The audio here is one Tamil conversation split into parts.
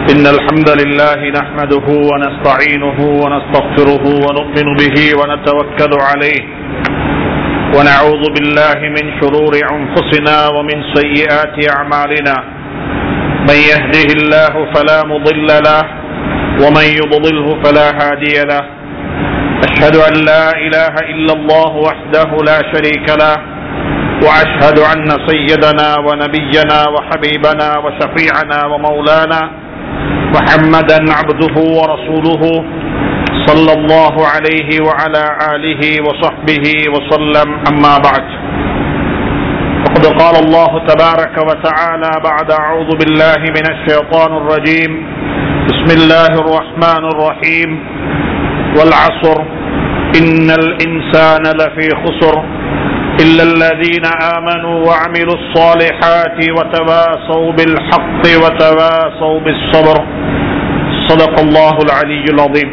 إن الحمد لله نحمده ونستعينه ونستغفره ونؤمن به ونتوكل عليه ونعوذ بالله من شرور أنفسنا ومن سيئات أعمالنا من يهده الله فلا مضل له ومن يضلله فلا هادي له أشهد أن لا إله إلا الله وحده لا شريك له وأشهد أن سيدنا ونبينا وحبيبنا وشفيعنا ومولانا محمدا عبده ورسوله صلى الله عليه وعلى آله وصحبه وسلم أما بعد وقد قال الله تبارك وتعالى بعد أعوذ بالله من الشيطان الرجيم بسم الله الرحمن الرحيم والعصر إن الإنسان لفي خسر إلا الذين آمنوا وعملوا الصالحات وتواصوا بالحق وتواصوا بالصبر صدق الله العلي العظيم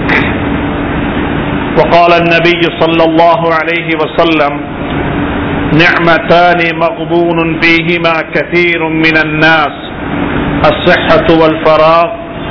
وقال النبي صلى الله عليه وسلم نعمتان مغبون فيهما كثير من الناس الصحة والفراغ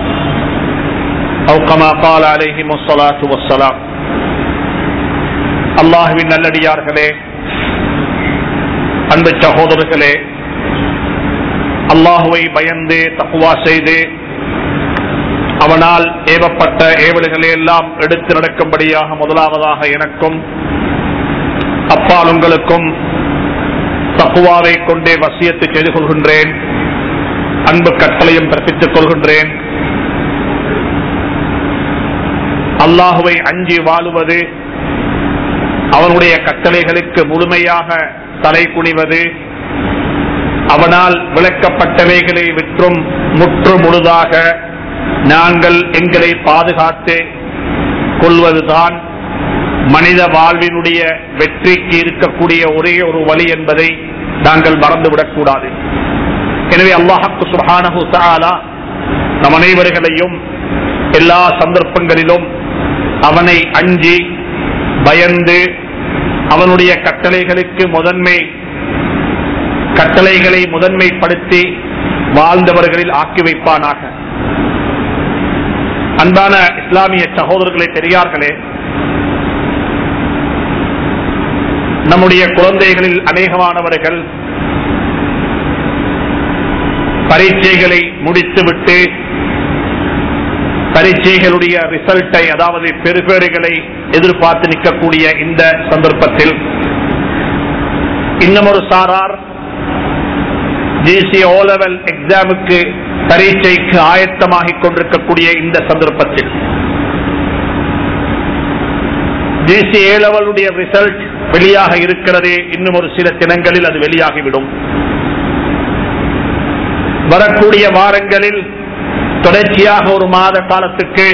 أو كما قال عليهم الصلاة والسلام அல்லாஹுவின் நல்லடியார்களே அன்பு சகோதரர்களே அல்லாஹுவை பயந்து தக்குவா செய்து அவனால் ஏவப்பட்ட ஏவல்களை எல்லாம் எடுத்து நடக்கும்படியாக முதலாவதாக எனக்கும் அப்பால் உங்களுக்கும் தக்குவாவை கொண்டே வசியத்தை செய்து கொள்கின்றேன் அன்பு கட்டளையும் பிறப்பித்துக் கொள்கின்றேன் அல்லாஹுவை அஞ்சி வாழுவது அவனுடைய கட்டளைகளுக்கு முழுமையாக தலை குனிவது அவனால் விளக்கப்பட்டவைகளை விற்றும் முற்று முழுதாக நாங்கள் எங்களை பாதுகாத்து கொள்வதுதான் மனித வாழ்வினுடைய வெற்றிக்கு இருக்கக்கூடிய ஒரே ஒரு வழி என்பதை நாங்கள் மறந்துவிடக்கூடாது எனவே அல்லாஹாக்கு சுஹானஹு தாலா நம் அனைவர்களையும் எல்லா சந்தர்ப்பங்களிலும் அவனை அஞ்சி பயந்து அவனுடைய கட்டளைகளுக்கு முதன்மை கட்டளைகளை முதன்மைப்படுத்தி வாழ்ந்தவர்களில் ஆக்கி வைப்பானாக அன்பான இஸ்லாமிய சகோதரர்களை பெரியார்களே நம்முடைய குழந்தைகளில் அநேகமானவர்கள் பரீட்சைகளை முடித்துவிட்டு பரீட்சைகளுடைய ரிசல்ட்டை அதாவது பெறுபேறுகளை எதிர்பார்த்து நிற்கக்கூடிய இந்த சந்தர்ப்பத்தில் இன்னும் ஒரு சாரார் தேசிய ஓ லெவல் எக்ஸாமுக்கு பரீட்சைக்கு ஆயத்தமாகிக் கொண்டிருக்கக்கூடிய இந்த சந்தர்ப்பத்தில் தேசிய ஏ லெவலுடைய ரிசல்ட் வெளியாக இருக்கிறது இன்னும் ஒரு சில தினங்களில் அது வெளியாகிவிடும் வரக்கூடிய வாரங்களில் தொடர்ச்சியாக ஒரு மாத காலத்துக்கு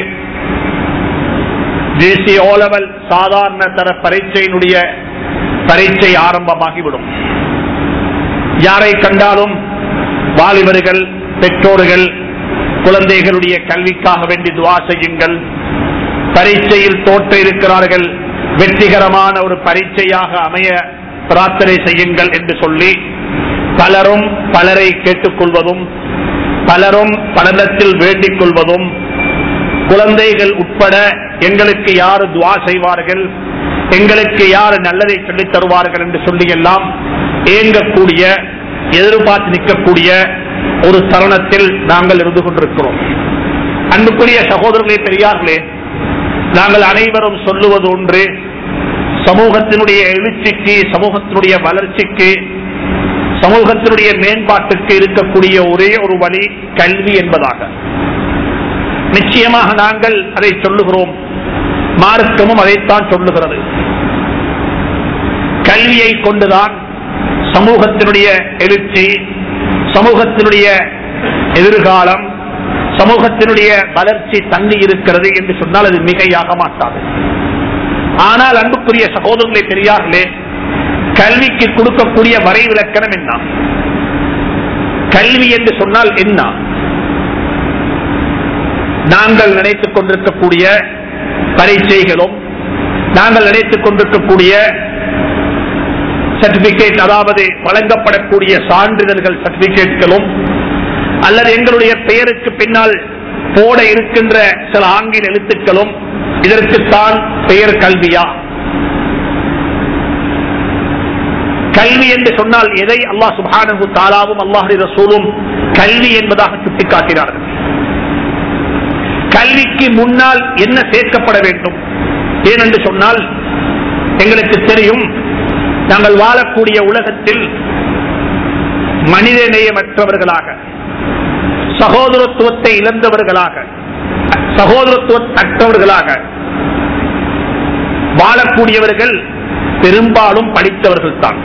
தேசிய ஓலவல் சாதாரண தர பரீட்சையினுடைய பரீட்சை ஆரம்பமாகிவிடும் யாரை கண்டாலும் வாலிபர்கள் பெற்றோர்கள் குழந்தைகளுடைய கல்விக்காக வேண்டி துவா செய்யுங்கள் பரீட்சையில் தோற்ற இருக்கிறார்கள் வெற்றிகரமான ஒரு பரீட்சையாக அமைய பிரார்த்தனை செய்யுங்கள் என்று சொல்லி பலரும் பலரை கேட்டுக்கொள்வதும் பலரும் பலனத்தில் வேண்டிக் கொள்வதும் குழந்தைகள் உட்பட எங்களுக்கு யாரு துவா செய்வார்கள் எங்களுக்கு யாரு நல்லதை சொல்லித் தருவார்கள் என்று சொல்லி எல்லாம் ஏங்கக்கூடிய எதிர்பார்த்து நிற்கக்கூடிய ஒரு தருணத்தில் நாங்கள் இருந்து கொண்டிருக்கிறோம் அன்புக்குரிய சகோதரர்களே பெரியார்களே நாங்கள் அனைவரும் சொல்லுவது ஒன்று சமூகத்தினுடைய எழுச்சிக்கு சமூகத்தினுடைய வளர்ச்சிக்கு சமூகத்தினுடைய மேம்பாட்டுக்கு இருக்கக்கூடிய ஒரே ஒரு வழி கல்வி என்பதாக நிச்சயமாக நாங்கள் அதை சொல்லுகிறோம் மார்க்கமும் அதைத்தான் சொல்லுகிறது கல்வியை கொண்டுதான் சமூகத்தினுடைய எழுச்சி சமூகத்தினுடைய எதிர்காலம் சமூகத்தினுடைய வளர்ச்சி தங்கி இருக்கிறது என்று சொன்னால் அது மிகையாக மாட்டாது ஆனால் அன்புக்குரிய சகோதரர்களை பெரியார்களே கல்விக்கு கொடுக்கக்கூடிய வரை விளக்கணம் என்ன கல்வி என்று சொன்னால் என்ன நாங்கள் நினைத்துக் கொண்டிருக்கக்கூடிய பரீட்சைகளும் நாங்கள் நினைத்துக் கொண்டிருக்கக்கூடிய சர்டிபிகேட் அதாவது வழங்கப்படக்கூடிய சான்றிதழ்கள் சர்டிபிகேட்களும் அல்லது எங்களுடைய பெயருக்கு பின்னால் போட இருக்கின்ற சில ஆங்கில எழுத்துக்களும் இதற்குத்தான் பெயர் கல்வியா கல்வி என்று சொன்னால் எதை அல்லாஹ் சுபானு தாலாவும் அல்லாஹி ரசூலும் கல்வி என்பதாக சுட்டிக்காட்டினார்கள் கல்விக்கு முன்னால் என்ன சேர்க்கப்பட வேண்டும் ஏனென்று சொன்னால் எங்களுக்கு தெரியும் நாங்கள் வாழக்கூடிய உலகத்தில் மனிதநேயமற்றவர்களாக சகோதரத்துவத்தை இழந்தவர்களாக சகோதரத்துவ அற்றவர்களாக வாழக்கூடியவர்கள் பெரும்பாலும் படித்தவர்கள் தான்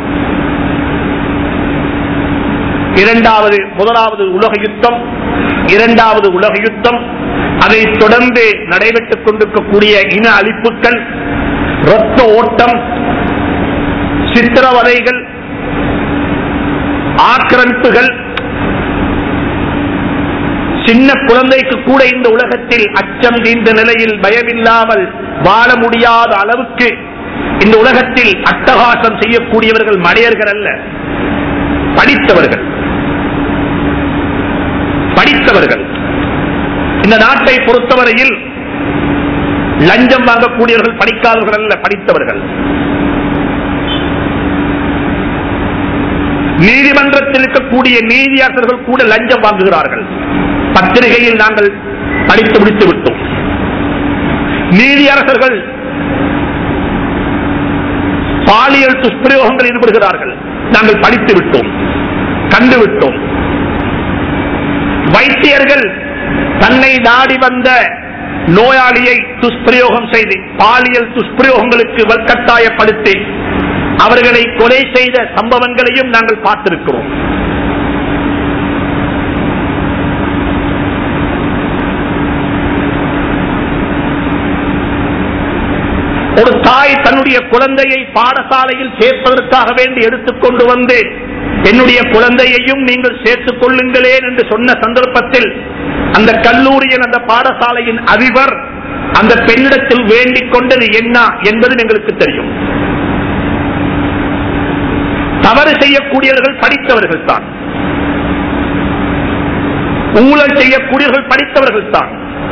இரண்டாவது முதலாவது உலக யுத்தம் இரண்டாவது உலக யுத்தம் அதை தொடர்ந்து நடைபெற்றுக் கொண்டிருக்கக்கூடிய இன அழிப்புகள் இரத்த ஓட்டம் சித்திரவதைகள் ஆக்கிரமிப்புகள் சின்ன குழந்தைக்கு கூட இந்த உலகத்தில் அச்சம் தீர்ந்த நிலையில் பயமில்லாமல் வாழ முடியாத அளவுக்கு இந்த உலகத்தில் அட்டகாசம் செய்யக்கூடியவர்கள் மடையர்கள் அல்ல படித்தவர்கள் படித்தவர்கள் இந்த நாட்டை பொறுத்தவரையில் லஞ்சம் வாங்கக்கூடியவர்கள் படிக்காதவர்கள் அல்ல படித்தவர்கள் நீதிமன்றத்தில் இருக்கக்கூடிய நீதியாளர்கள் கூட லஞ்சம் வாங்குகிறார்கள் பத்திரிகையில் நாங்கள் படித்து முடித்து விட்டோம் நீதியரசர்கள் பாலியல் துஷ்பிரயோகங்கள் ஈடுபடுகிறார்கள் நாங்கள் படித்து விட்டோம் கண்டு விட்டோம் வைத்தியர்கள் தன்னை நாடி வந்த நோயாளியை துஷ்பிரயோகம் செய்து பாலியல் துஷ்பிரயோகங்களுக்கு வல்கட்டாயப்படுத்தி அவர்களை கொலை செய்த சம்பவங்களையும் நாங்கள் பார்த்திருக்கிறோம் ஒரு தாய் தன்னுடைய குழந்தையை பாடசாலையில் சேர்ப்பதற்காக வேண்டி எடுத்துக்கொண்டு வந்து என்னுடைய குழந்தையையும் நீங்கள் சேர்த்துக் கொள்ளுங்களேன் என்று சொன்ன சந்தர்ப்பத்தில் அந்த கல்லூரியின் அந்த பாடசாலையின் அதிபர் அந்த பெண்ணிடத்தில் வேண்டிக் கொண்டது என்ன என்பது எங்களுக்கு தெரியும் தவறு செய்யக்கூடியவர்கள் படித்தவர்கள் தான் ஊழல் செய்யக்கூடியவர்கள் படித்தவர்கள் தான்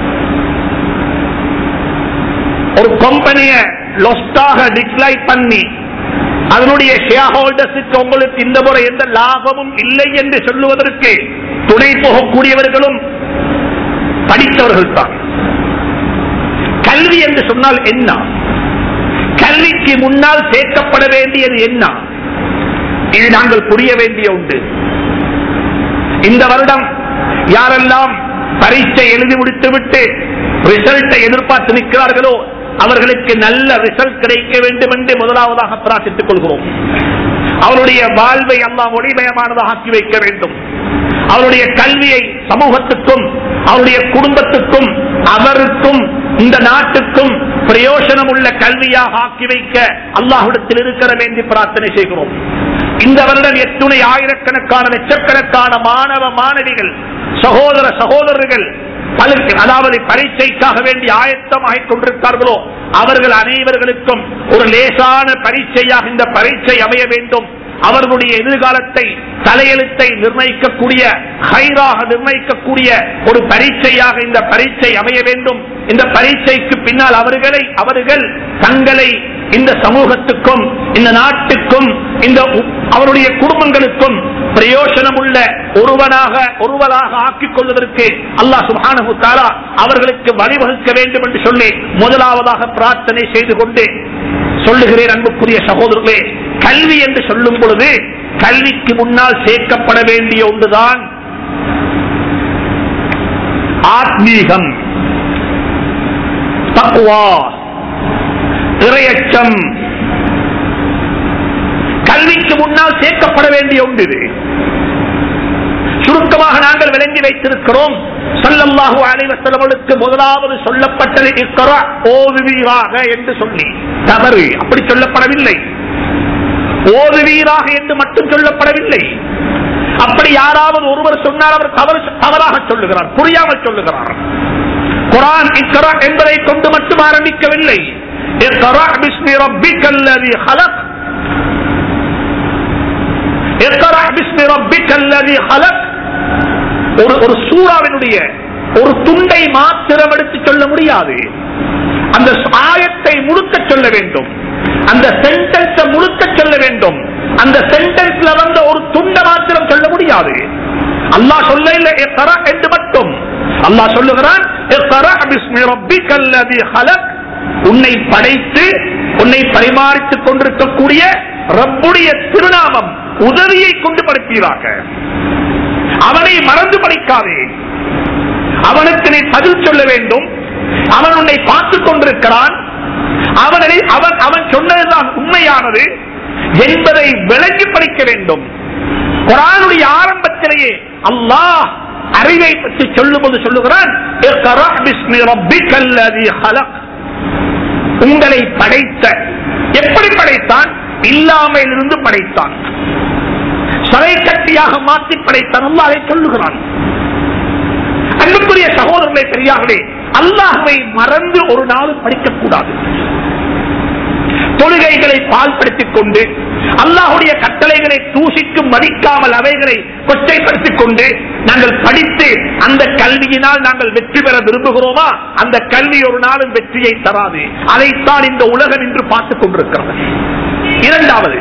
ஒரு கம்பெனியை லொஸ்டாக டிக்ளைன் பண்ணி அதனுடைய ஷேர் ஹோல்டர்ஸுக்கு உங்களுக்கு இந்த முறை எந்த லாபமும் இல்லை என்று சொல்லுவதற்கு துணை போகக்கூடியவர்களும் படித்தவர்கள் தான் கல்வி என்று சொன்னால் என்ன கல்விக்கு முன்னால் சேர்க்கப்பட வேண்டியது என்ன இது நாங்கள் புரிய வேண்டிய உண்டு இந்த வருடம் யாரெல்லாம் பரீட்சை எழுதி முடித்துவிட்டு ரிசல்ட்டை எதிர்பார்த்து நிற்கிறார்களோ அவர்களுக்கு நல்ல ரிசல்ட் கிடைக்க வேண்டும் என்று முதலாவதாக பிரார்த்தித்துக் கொள்கிறோம் அவருடைய வாழ்வை எல்லாம் ஒளிமயமானதாக ஆக்கி வைக்க வேண்டும் அவருடைய கல்வியை சமூகத்துக்கும் அவருடைய குடும்பத்துக்கும் அவருக்கும் இந்த நாட்டுக்கும் பிரயோஜனம் உள்ள கல்வியாக ஆக்கி வைக்க அல்லாஹிடத்தில் இருக்கிற வேண்டி பிரார்த்தனை செய்கிறோம் இந்த வருடம் எத்துணை ஆயிரக்கணக்கான லட்சக்கணக்கான மாணவ மாணவிகள் சகோதர சகோதரர்கள் பலருக்கு அதாவது பரீட்சைக்காக வேண்டி ஆயத்தமாகிக் கொண்டிருக்கிறார்களோ அவர்கள் அனைவர்களுக்கும் ஒரு லேசான பரீட்சையாக இந்த பரீட்சை அமைய வேண்டும் அவர்களுடைய எதிர்காலத்தை தலையெழுத்தை நிர்ணயிக்கக்கூடிய ஹைராக நிர்ணயிக்கக்கூடிய ஒரு பரீட்சையாக இந்த பரீட்சை அமைய வேண்டும் இந்த பரீட்சைக்கு பின்னால் அவர்களை அவர்கள் தங்களை இந்த சமூகத்துக்கும் இந்த நாட்டுக்கும் இந்த உ- அவருடைய குடும்பங்களுக்கும் பிரயோஜனம் உள்ள ஒருவனாக ஒருவராக ஆக்கிக் கொள்வதற்கு அல்லாஹ் சுப்ஹானஹு தஆலா அவர்களுக்கு வழிவகுக்க வேண்டும் என்று சொல்லி முதலாவதாக பிரார்த்தனை செய்து கொண்டு சொல்லுகிறேன் அன்புக்குரிய சகோதரர்களே கல்வி என்று சொல்லும் பொழுது கல்விக்கு முன்னால் சேர்க்கப்பட வேண்டிய ஒன்றுதான் ஆத்மீகம் தக்குவா இறையச்சம் கல்விக்கு முன்னால் சேர்க்கப்பட வேண்டிய ஒன்று இது சுருக்கமாக நாங்கள் விளங்கி வைத்திருக்கிறோம் ஸல்லல்லாஹு அலைஹி வஸல்லமக்கு முதலாவது சொல்லப்பட்டது இக்ரா ஓதுவீராக என்று சொல்லி தவறு அப்படி சொல்லப்படவில்லை ஓதுவீராக என்று மட்டும் சொல்லப்படவில்லை அப்படி யாராவது ஒருவர் சொன்னால் அவர் தவறு தவறாக சொல்லுகிறார் புரியாமல் சொல்லுகிறார் குரான் இக்ரா என்பதை கொண்டு மட்டும் ஆரம்பிக்கவில்லை இக்ரா பிஸ்மி ரப்பிக்கல்லதி خلق اقرأ باسم ربك الذي خلق ஒரு ஒரு சூறாவினுடைய ஒரு துண்டை மாத்திரம் எடுத்து சொல்ல முடியாது அந்த ஆயத்தை முழுக்க சொல்ல வேண்டும் அந்த சென்டென்ஸ் முழுக்க சொல்ல வேண்டும் அந்த சென்டென்ஸ்ல வந்த ஒரு துண்டை மாத்திரம் சொல்ல முடியாது அல்லாஹ் சொல்ல இல்லை இக்ரா என்று மட்டும் அல்லாஹ் சொல்லுகிறான் இக்ரா பிஸ்மி ரப்பிக்கல் லதீ ஹலக் உன்னை படைத்து உன்னை பரிமாறித்துக் கொண்டிருக்கக்கூடிய ரப்புடைய திருநாமம் உதவியை கொண்டு படைப்பீராக அவனை மறந்து படிக்காதே அவனுக்கு நீ பதில் சொல்ல வேண்டும் அவன் உன்னை பார்த்துக் கொண்டிருக்கிறான் அவனை அவன் அவன் சொன்னதுதான் உண்மையானது என்பதை விளங்கி படிக்க வேண்டும் குரானுடைய ஆரம்பத்திலேயே அல்லாஹ் அறிவை பற்றி சொல்லும்போது சொல்லுகிறான் "இக்ரா பிஸ்மி ரப்பிக்கல் லதீ ஹலக்." உங்களை படைத்த எப்படி படைத்தான் இல்லாமல் இருந்து படைத்தான் சரை கட்டியாக மாற்றி படைத்தான் அல்லாஹை சொல்லுகிறான் அன்புக்குரிய சகோதரர்களை பெரியார்களே அல்லாஹுவை மறந்து ஒரு நாள் படிக்கக்கூடாது தொழுகைகளை பால்படுத்திக் கொண்டு அல்லாஹுடைய கட்டளைகளை தூசிக்கு மதிக்காமல் அவைகளை கொச்சைப்படுத்திக் கொண்டு நாங்கள் படித்து அந்த கல்வியினால் நாங்கள் வெற்றி பெற விரும்புகிறோமா அந்த கல்வி ஒரு நாளும் வெற்றியை தராது அதைத்தான் இந்த உலகம் இன்று பார்த்துக் கொண்டிருக்கிறது இரண்டாவது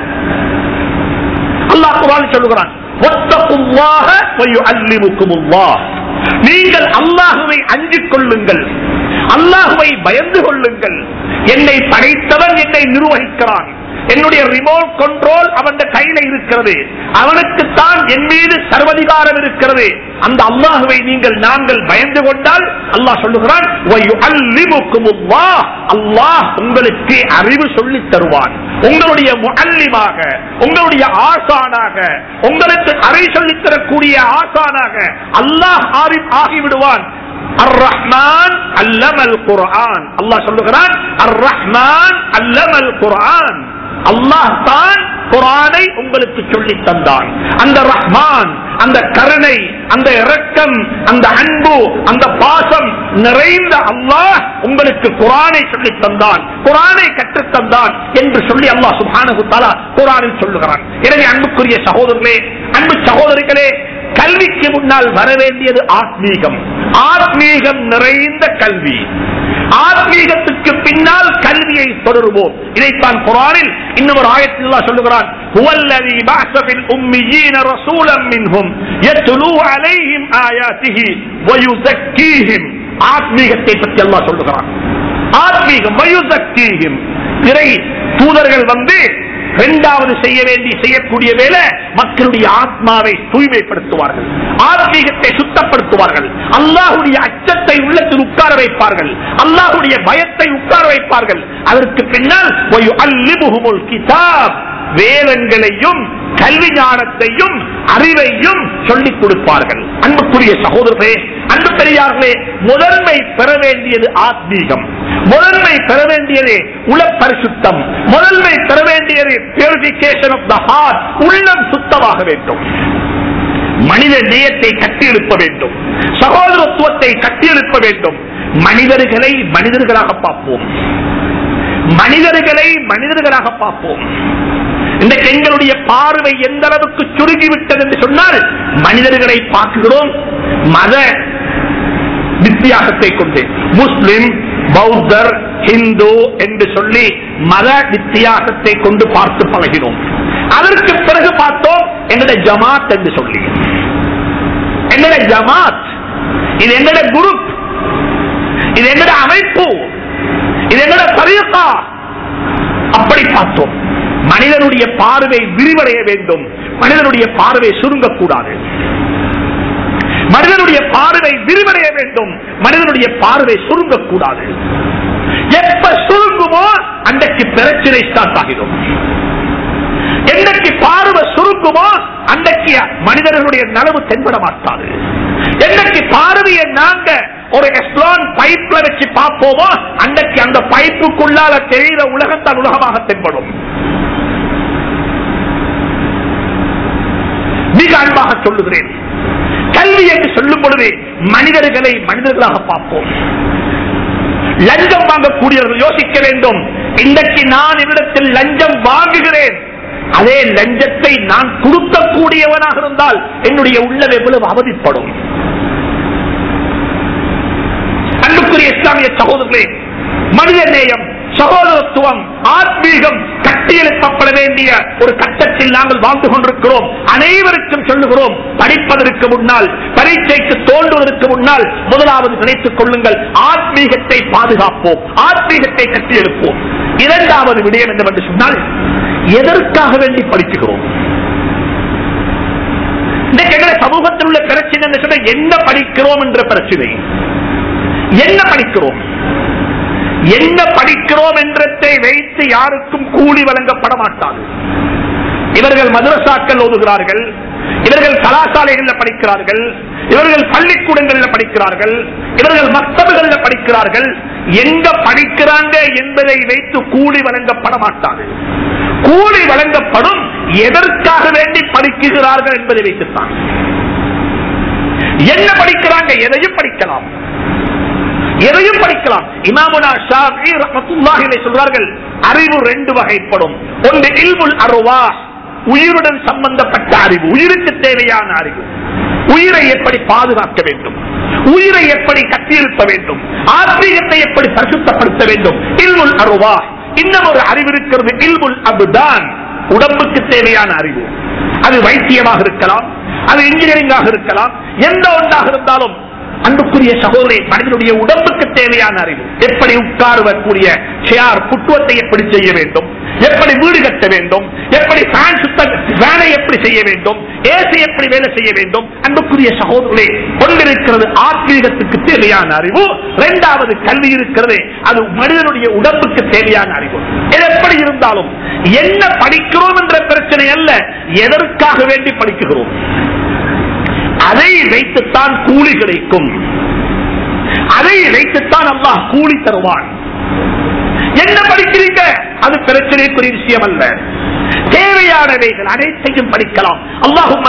அல்லாஹ் குரான் சொல்லுகிறான் "வத்தகுல்லாஹ வயுஅல்லிமுக்குமுல்லாஹ்." நீங்கள் அல்லாஹுவை அஞ்சிக் கொள்ளுங்கள் அல்லாஹுவை பயந்து கொள்ளுங்கள் என்னை படைத்தவன் என்னை நிர்வகிக்கிறான் என்னுடைய ரிமோட் கண்ட்ரோல் அவன் கையில இருக்கிறது அவனுக்குத்தான் என் மீது சர்வதிகாரம் இருக்கிறது அந்த அல்லாஹுவை நீங்கள் நாங்கள் பயந்து கொண்டால் அல்லாஹ் சொல்லுகிறான் "வயுஅல்லிமுக்குமுல்லாஹ்." அல்லாஹ் உங்களுக்கு அறிவு சொல்லித் தருவான் உங்களுடைய முஅல்லிமாக உங்களுடைய ஆசானாக உங்களுக்கு அறிவு சொல்லித் தரக்கூடிய ஆசானாக அல்லாஹ் ஆரி- ஆகிவிடுவான் அர் ரஹ்மான் அல்லமல் குர்ஆன் அல்லாஹ் சொல்லுகிறான் அர் ரஹ்மான் அல்லமல் குர்ஆன் அல்லாஹ் தான் குரானை உங்களுக்கு சொல்லி தந்தான் அந்த ரஹ்மான் அந்த கருணை அந்த இரக்கம் அந்த அன்பு அந்த பாசம் நிறைந்த அல்லாஹ் உங்களுக்கு குரானை சொல்லி தந்தான் குரானை கற்றுத் தந்தான் என்று சொல்லி அல்லாஹ் சுப்ஹானஹு தஆலா குரானில் சொல்லுகிறான் எனவே அன்புக்குரிய சகோதரர்களே அன்பு சகோதரிகளே கல்விக்கு முன்னால் வர வேண்டியது ஆத்மீகம் ஆத்மீகம் நிறைந்த கல்வி ஆத்மீகத்துக்கு பின்னால் கல்வியை தொடருவோம் இதைத்தான் குரானில் இன்னொரு ஆயத்தில் அல்லாஹ் சொல்லுகிறான் "هو الذي بعث في الأميين رسولا منهم يتلو عليهم آياته ويزكيهم ஆத்மீகத்தை பற்றி அல்லாஹ் சொல்லுகிறான் ஆத்மீகம் வயுசக்தியும் இறை தூதர்கள் வந்து இரண்டாவது செய்ய வேண்டி செய்யக்கூடிய வேலை மக்களுடைய ஆத்மாவை தூய்மைப்படுத்துவார்கள் ஆத்மீகத்தை சுத்தப்படுத்துவார்கள் அல்லாஹுடைய அச்சத்தை உள்ளத்தில் உட்கார வைப்பார்கள் அல்லாஹுடைய பயத்தை உட்கார வைப்பார்கள் அதற்கு பின்னால் வயுஅல்லிமுஹுமுல் கிதாப் வேதங்களையும் கல்வி ஞானத்தையும் அறிவையும் சொல்லிக் கொடுப்பார்கள் அன்புக்குரிய சகோதரர்களே அன்பு பெரியார்களே முதன்மை பெற வேண்டியது ஆத்மீகம் முதன்மை பெற வேண்டியது உள பரிசுத்தம் முதன்மை பெற வேண்டியது பியூரிபிகேஷன் ஆஃப் த ஹார்ட் உள்ளம் சுத்தமாக வேண்டும் மனித நேயத்தை கட்டியெழுப்ப வேண்டும் சகோதரத்துவத்தை கட்டியெழுப்ப வேண்டும் மனிதர்களை மனிதர்களாக பார்ப்போம் மனிதர்களை மனிதர்களாக பார்ப்போம் இன்றைக்கு எங்களுடைய பார்வை எந்த அளவுக்கு சுருங்கிவிட்டது என்று சொன்னால் மனிதர்களை பார்க்கிறோம் மத வித்தியாசத்தை கொண்டு முஸ்லிம் பௌத்தர் ஹிந்து என்று சொல்லி மத வித்தியாசத்தை கொண்டு பார்த்து பழகினோம் அதற்கு பிறகு பார்த்தோம் எங்களுடைய ஜமாத் என்று சொல்லி எங்களுடைய ஜமாத் இது எங்களுடைய குரூப் இது எங்களுடைய அமைப்பு இது எங்களுடைய தரீகா அப்படி பார்த்தோம் மனிதனுடைய பார்வை விரிவடைய வேண்டும் மனிதனுடைய பார்வை சுருங்கக்கூடாது மனிதனுடைய பார்வை விரிவடைய வேண்டும் மனிதனுடைய பார்வை சுருங்கக்கூடாது எப்ப சுருங்குமோ அன்றைக்கு பிரச்சனை ஸ்டார்ட் ஆகிடும் என்னைக்கு பார்வை சுருங்குமோ அன்றைக்கு மனிதர்களுடைய நலவு தென்பட மாட்டாது என்னைக்கு பார்வையை நாங்க ஒரு எஸ்லான் பைப்ல வச்சு பார்ப்போமோ அன்றைக்கு அந்த பைப்புக்குள்ளால தெரிகிற உலகத்தான் உலகமாக தென்படும் மிக அன்பாக சொல்லுகிறேன் கல்வி என்று சொல்லும் பொழுது மனிதர்களை மனிதர்களாக பார்ப்போம் லஞ்சம் வாங்கக்கூடியவர்கள் யோசிக்க வேண்டும் இன்றைக்கு நான் என்னிடத்தில் லஞ்சம் வாங்குகிறேன் அதே லஞ்சத்தை நான் கொடுக்கக்கூடியவனாக இருந்தால் என்னுடைய உள்ளம் எவ்வளவு அவதிப்படும் சகோதரர்களே மனித நேயம் சகோதரத்துவம் ஆத்மீகம் கட்டியெழுப்பப்பட வேண்டிய ஒரு கட்டத்தில் நாங்கள் வாழ்ந்து கொண்டிருக்கிறோம் அனைவருக்கும் சொல்லுகிறோம் படிப்பதற்கு முன்னால் பரீட்சைக்கு தோன்றுவதற்கு முன்னால் முதலாவது நினைத்துக் கொள்ளுங்கள் ஆத்மீகத்தை பாதுகாப்போம் ஆத்மீகத்தை கட்டியெழுப்போம் இரண்டாவது விடயம் என்னவென்று சொன்னால் எதற்காக வேண்டி படிக்கிறோம் இன்னைக்கு எங்களை சமூகத்தில் உள்ள பிரச்சனை என்ன சொன்னா என்ன படிக்கிறோம் என்ற பிரச்சனை என்ன படிக்கிறோம் என்ன படிக்கிறோம் என்றதை வைத்து யாருக்கும் கூலி வழங்கப்பட மாட்டாது இவர்கள் மதுரசாக்கள் ஓதுகிறார்கள் இவர்கள் கலாசாலைகளில் படிக்கிறார்கள் இவர்கள் பள்ளிக்கூடங்களில் படிக்கிறார்கள் இவர்கள் மக்தபுகளில் படிக்கிறார்கள் எங்க படிக்கிறாங்க என்பதை வைத்து கூலி வழங்கப்பட மாட்டாது கூலி வழங்கப்படும் எதற்காக வேண்டி படிக்கிறார்கள் என்பதை வைத்துத்தான் என்ன படிக்கிறாங்க எதையும் படிக்கலாம் எதையும் படிக்கலாம் இமாமுனா ஷாஃபி ரஹ்மத்துல்லாஹி அலைஹி சொல்றார்கள் அறிவு ரெண்டு வகைப்படும் ஒன்று இல்முல் அருவா உயிருடன் சம்பந்தப்பட்ட அறிவு உயிருக்கு தேவையான அறிவு உயிரை எப்படி பாதுகாக்க வேண்டும் உயிரை எப்படி கட்டியிருக்க வேண்டும் ஆத்மீகத்தை எப்படி பரிசுத்தப்படுத்த வேண்டும் இல்முல் அருவா இன்னும் ஒரு அறிவு இருக்கிறது இல்முல் அபுதான் உடம்புக்கு தேவையான அறிவு அது வைத்தியமாக இருக்கலாம் அது இன்ஜினியரிங்காக இருக்கலாம் எந்த ஒன்றாக இருந்தாலும் அன்புக்குரிய சகோதரி மனிதனுடைய உடம்புக்கு தேவையான அறிவு எப்படி உட்காருவக்கூடிய சேர் புட்டுவத்தை எப்படி செய்ய வேண்டும் எப்படி வீடு கட்ட வேண்டும் எப்படி ஃபேன் சுத்த வேலை எப்படி செய்ய வேண்டும் ஏசி எப்படி வேலை செய்ய வேண்டும் அன்புக்குரிய சகோதரர்களே கொண்டிருக்கிறது ஆத்மீகத்துக்கு தேவையான அறிவு இரண்டாவது கல்வி இருக்கிறது அது மனிதனுடைய உடம்புக்கு தேவையான அறிவு இது எப்படி இருந்தாலும் என்ன படிக்கிறோம் என்ற பிரச்சனை அல்ல எதற்காக வேண்டி படிக்கிறோம் அதை வைத்துத்தான் கூலி கிடைக்கும் அதை வைத்துத்தான் அல்லாஹ் கூலி தருவான் என்ன படிக்கிறீங்க அது பிரச்சனைக்குரிய விஷயம் அல்ல தேவையானவைகள் அனைத்தையும் படிக்கலாம் அல்லாஹும்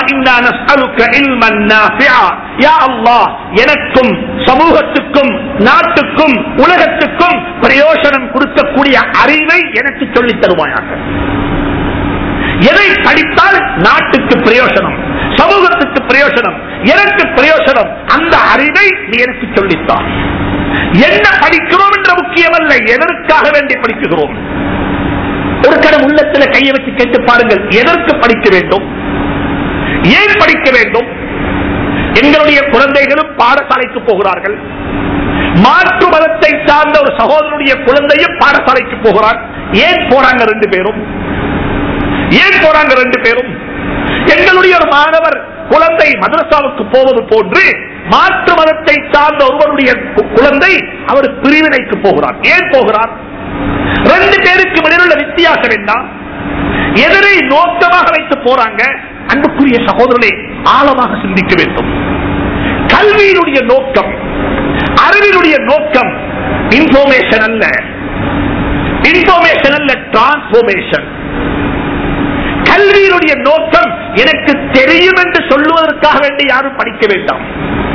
எனக்கும் சமூகத்துக்கும் நாட்டுக்கும் உலகத்துக்கும் பிரயோசனம் கொடுக்கக்கூடிய அறிவை எனக்கு சொல்லித் தருவாயாக எதை படித்தால் நாட்டுக்கு பிரயோசனம் சமூகத்துக்கு பிரயோசனம் எனக்கு பிரயோசனம் அந்த அறிவை நீ எனக்கு சொல்லித்தான் என்ன படிக்கிறோம் என்ற முக்கியம் அல்ல எதற்காக வேண்டி படிக்கிறோம் ஒரு கடம் உள்ளத்துல கையை வச்சு கேட்டு பாருங்கள் எதற்கு படிக்க வேண்டும் ஏன் படிக்க வேண்டும் எங்களுடைய குழந்தைகளும் பாடசாலைக்கு போகிறார்கள் மாற்று மதத்தை சார்ந்த ஒரு சகோதரனுடைய குழந்தையும் பாடசாலைக்கு போகிறார் ஏன் போறாங்க ரெண்டு பேரும் ஏன் போறாங்க ரெண்டு பேரும் எங்களுடைய ஒரு மாணவர் குழந்தை மதரசாவுக்கு போவது போன்று மாற்று மதத்தை சார்ந்த ஒருவருடைய கு- குழந்தை அவர் பிரிவினைக்கு போகிறார் ஏன் போகிறார் ரெண்டு பேருக்கு இடையில் உள்ள வித்தியாசம் என்ன எதனை நோக்கமாக வைத்து போறாங்க அன்புக்குரிய சகோதரனை ஆழமாக சிந்திக்க வேண்டும் கல்வியினுடைய நோக்கம் அறிவினுடைய நோக்கம் இன்ஃபர்மேஷன் அல்ல இன்ஃபர்மேஷன் அல்ல டிரான்ஸ்பர்மேஷன் கல்வியினுடைய நோக்கம் எனக்கு தெரியும் என்று சொல்லுவதற்காக வேண்டி யாரும் படிக்க வேண்டாம்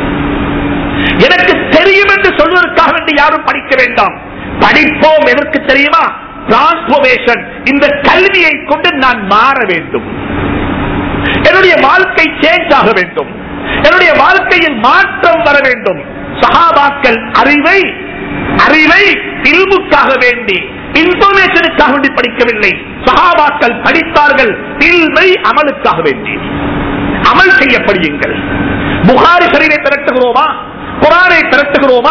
எனக்கு தெரியும் என்று சொல்வதற்காக வேண்டி யாரும் படிக்க வேண்டாம் படிப்போம் எதற்கு தெரியுமா டிரான்ஸ்பர்மேஷன் இந்த கல்வியை கொண்டு நான் மாற வேண்டும் என்னுடைய வாழ்க்கை சேஞ்ச் ஆக வேண்டும் என்னுடைய வாழ்க்கையில் மாற்றம் வர வேண்டும் சகாபாக்கள் அறிவை அறிவை இல்முக்காக வேண்டி இன்ஃபர்மேஷனுக்காக வேண்டி படிக்கவில்லை சகாபாக்கள் படித்தார்கள் இல்மை அமலுக்காக வேண்டி அமல் செய்ய படியுங்கள் புகாரி சரிவை திரட்டுகிறோமா குரானை திரட்டுகிறோமா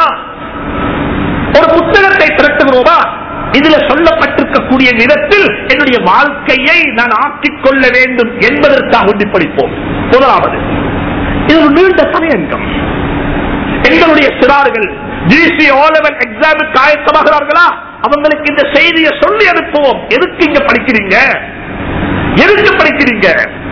ஒரு புத்தகத்தை திரட்டுகிறோமா இதுல சொல்லப்பட்டிருக்கக்கூடிய விதத்தில் என்னுடைய வாழ்க்கையை நான் ஆக்கிக் கொள்ள வேண்டும் என்பதற்காக வேண்டி படிப்போம் முதலாவது இது ஒரு நீண்ட தலையங்கம் எங்களுடைய சிறார்கள் ஜிசி ஓலவன் எக்ஸாமுக்கு ஆயத்தமாகிறார்களா அவங்களுக்கு இந்த செய்தியை சொல்லி அனுப்புவோம் எதுக்கு இங்க படிக்கிறீங்க எதுக்கு படிக்கிறீங்க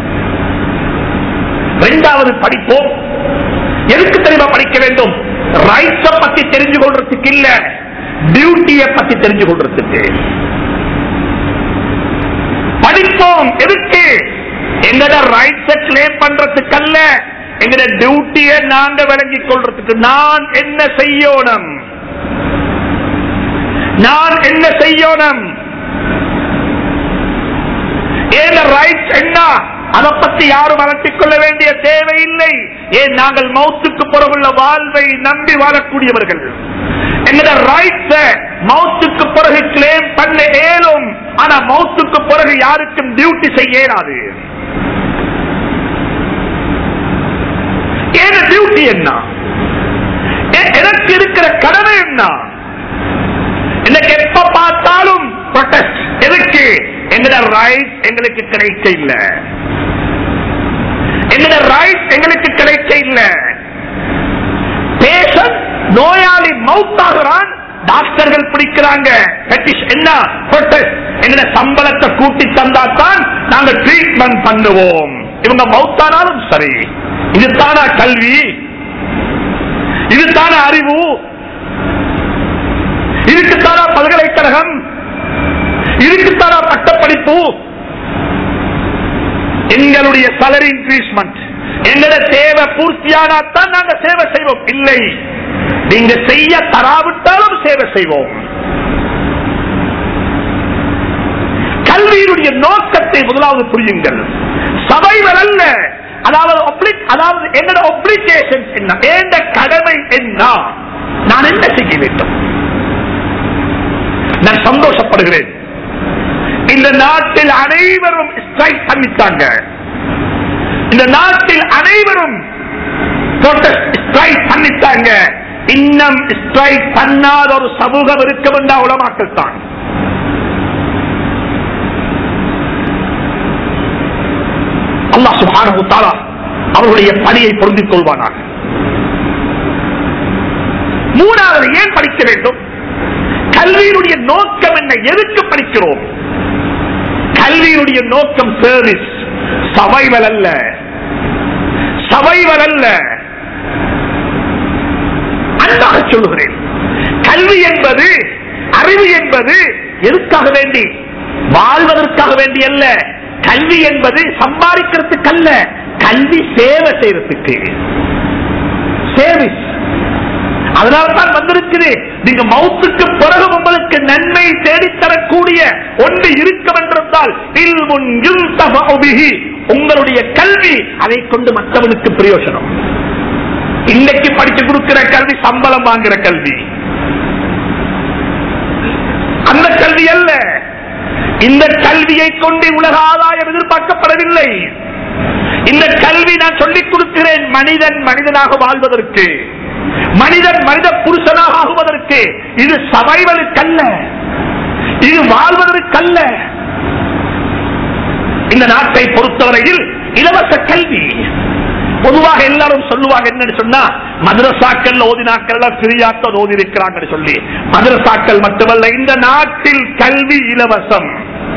இரண்டாவது படிப்போம் எதுக்கு தெரியுமா படிக்க வேண்டும் ரைட்ஸ பத்தி தெரிஞ்சு கொள்றதுக்கு இல்ல டியூட்டிய பத்தி தெரிஞ்சு கொள்றதுக்கு படிப்போம் எதுக்கு எங்கட ரைட்ஸ கிளைம் பண்றதுக்கு அல்ல எங்கட டியூட்டிய நாங்க விளங்கிக் கொள்றதுக்கு நான் என்ன செய்யணும் நான் என்ன செய்யணும் ஏன ரைட்ஸ் என்ன அதை பத்தி யாரும் வளர்த்திக் கொள்ள வேண்டிய தேவையில்லை ஏன் நாங்கள் மௌத்துக்கு பிறகுள்ள வாழ்வை நம்பி வாழக்கூடியவர்கள் எங்கட ரைட்ஸ் மௌத்துக்கு பிறகு கிளைம் பண்ண இயலும் ஆனா மௌத்துக்கு பிறகு யாருக்கும் டியூட்டி செய்ய இயலாது ஏன் டியூட்டி என்ன எ- எனக்கு இருக்கிற கடமை என்ன எனக்கு எப்ப பார்த்தாலும் protest. எதுக்கு எங்கட ரைட் எங்களுக்கு கிடைக்க இல்ல எங்கட ரைட் எங்களுக்கு கிடைக்க இல்ல பேஷண்ட் நோயாளி மவுத்தாகிறான் டாக்டர்கள் பிடிக்கிறாங்க Petition என்ன protest. எங்கட சம்பளத்தை கூட்டி தந்தாத்தான் நாங்க ட்ரீட்மெண்ட் பண்ணுவோம் இவங்க மவுத்தானாலும் சரி இதுதானா கல்வி இதுதான அறிவு இதுக்குத்தானா பல்கலைக்கழகம் இதுக்குத்தானா பட்டப்படிப்பு எங்களுடைய salary இன்க்ரீஸ்மெண்ட் எங்களோட தேவை பூர்த்தியானாத்தான் நாங்க சேவை செய்வோம் இல்லை நீங்க செய்ய தராவிட்டாலும் சேவை செய்வோம் கல்வியினுடைய நோக்கத்தை முதலாவது புரியுங்கள் சபைகள் அல்ல அதாவது obli- அதாவது என்னோட ஒப்ளிகேஷன் என்ன எந்த கடமை என்ன நான் என்ன செய்ய வேண்டும் நான் சந்தோஷப்படுகிறேன் இந்த நாட்டில் அனைவரும் ஸ்ட்ரைக் பண்ணிட்டாங்க இந்த நாட்டில் அனைவரும் ஸ்ட்ரைக் பண்ணிட்டாங்க இன்னும் ஸ்ட்ரைக் பண்ணாத ஒரு சமூகம் இருக்கும் என்ற உலமாக்கள் தான் அல்லாஹ் சுப்ஹானஹு வ தஆலா அவர்களுடைய பணியை பொருந்திக் கொள்வானாக மூணாவது ஏன் படிக்க வேண்டும் கல்வியினுடைய நோக்கம் என்ன எதுக்கு படிக்கிறோம் கல்வியினுடைய நோக்கம் சர்வீஸ் சவைவல் அல்ல சவைவல் அல்ல அன்பாக சொல்லுகிறேன் கல்வி என்பது அறிவு என்பது எதுக்காக வேண்டி வாழ்வதற்காக வேண்டி அல்ல கல்வி என்பது சம்பாதிக்கிறதுக்கு அல்ல கல்வி சேவை செய்யறதுக்கு சேவிஸ் அதனால்தான் வந்திருக்குது நீங்க மௌத்துக்கு பிறகு உங்களுக்கு நன்மை தேடித்தரக்கூடிய ஒன்று இருக்கும் என்றிருந்தால் இல்முன் யுன்தஃபஉ பிஹி. உங்களுடைய கல்வி அதை கொண்டு மற்றவனுக்கு பிரயோஜனம் இன்னைக்கு படிச்சு கொடுக்கிற கல்வி சம்பளம் வாங்குற கல்வி அந்த கல்வி அல்ல இந்த கல்வியை கொண்டு உலக ஆதாயம் எதிர்பார்க்கப்படவில்லை இந்த கல்வி நான் சொல்லிக் கொடுக்கிறேன் மனிதன் மனிதனாக வாழ்வதற்கு மனிதன் மனித புருஷனாக ஆகுவதற்கு இது சவைவலுக்கல்ல இது வாழ்வதற்கல்ல இந்த நாட்டை பொறுத்தவரையில் இலவச கல்வி பொதுவாக எல்லாரும் சொல்லுவாங்க என்னன்னு சொன்னா மதரசாக்கள் ஓதினாக்கள் ஃப்ரீயாக்க ஓதி இருக்கிறாங்கன்னு சொல்லி மதரசாக்கள் மட்டுமல்ல இந்த நாட்டில் கல்வி இலவசம்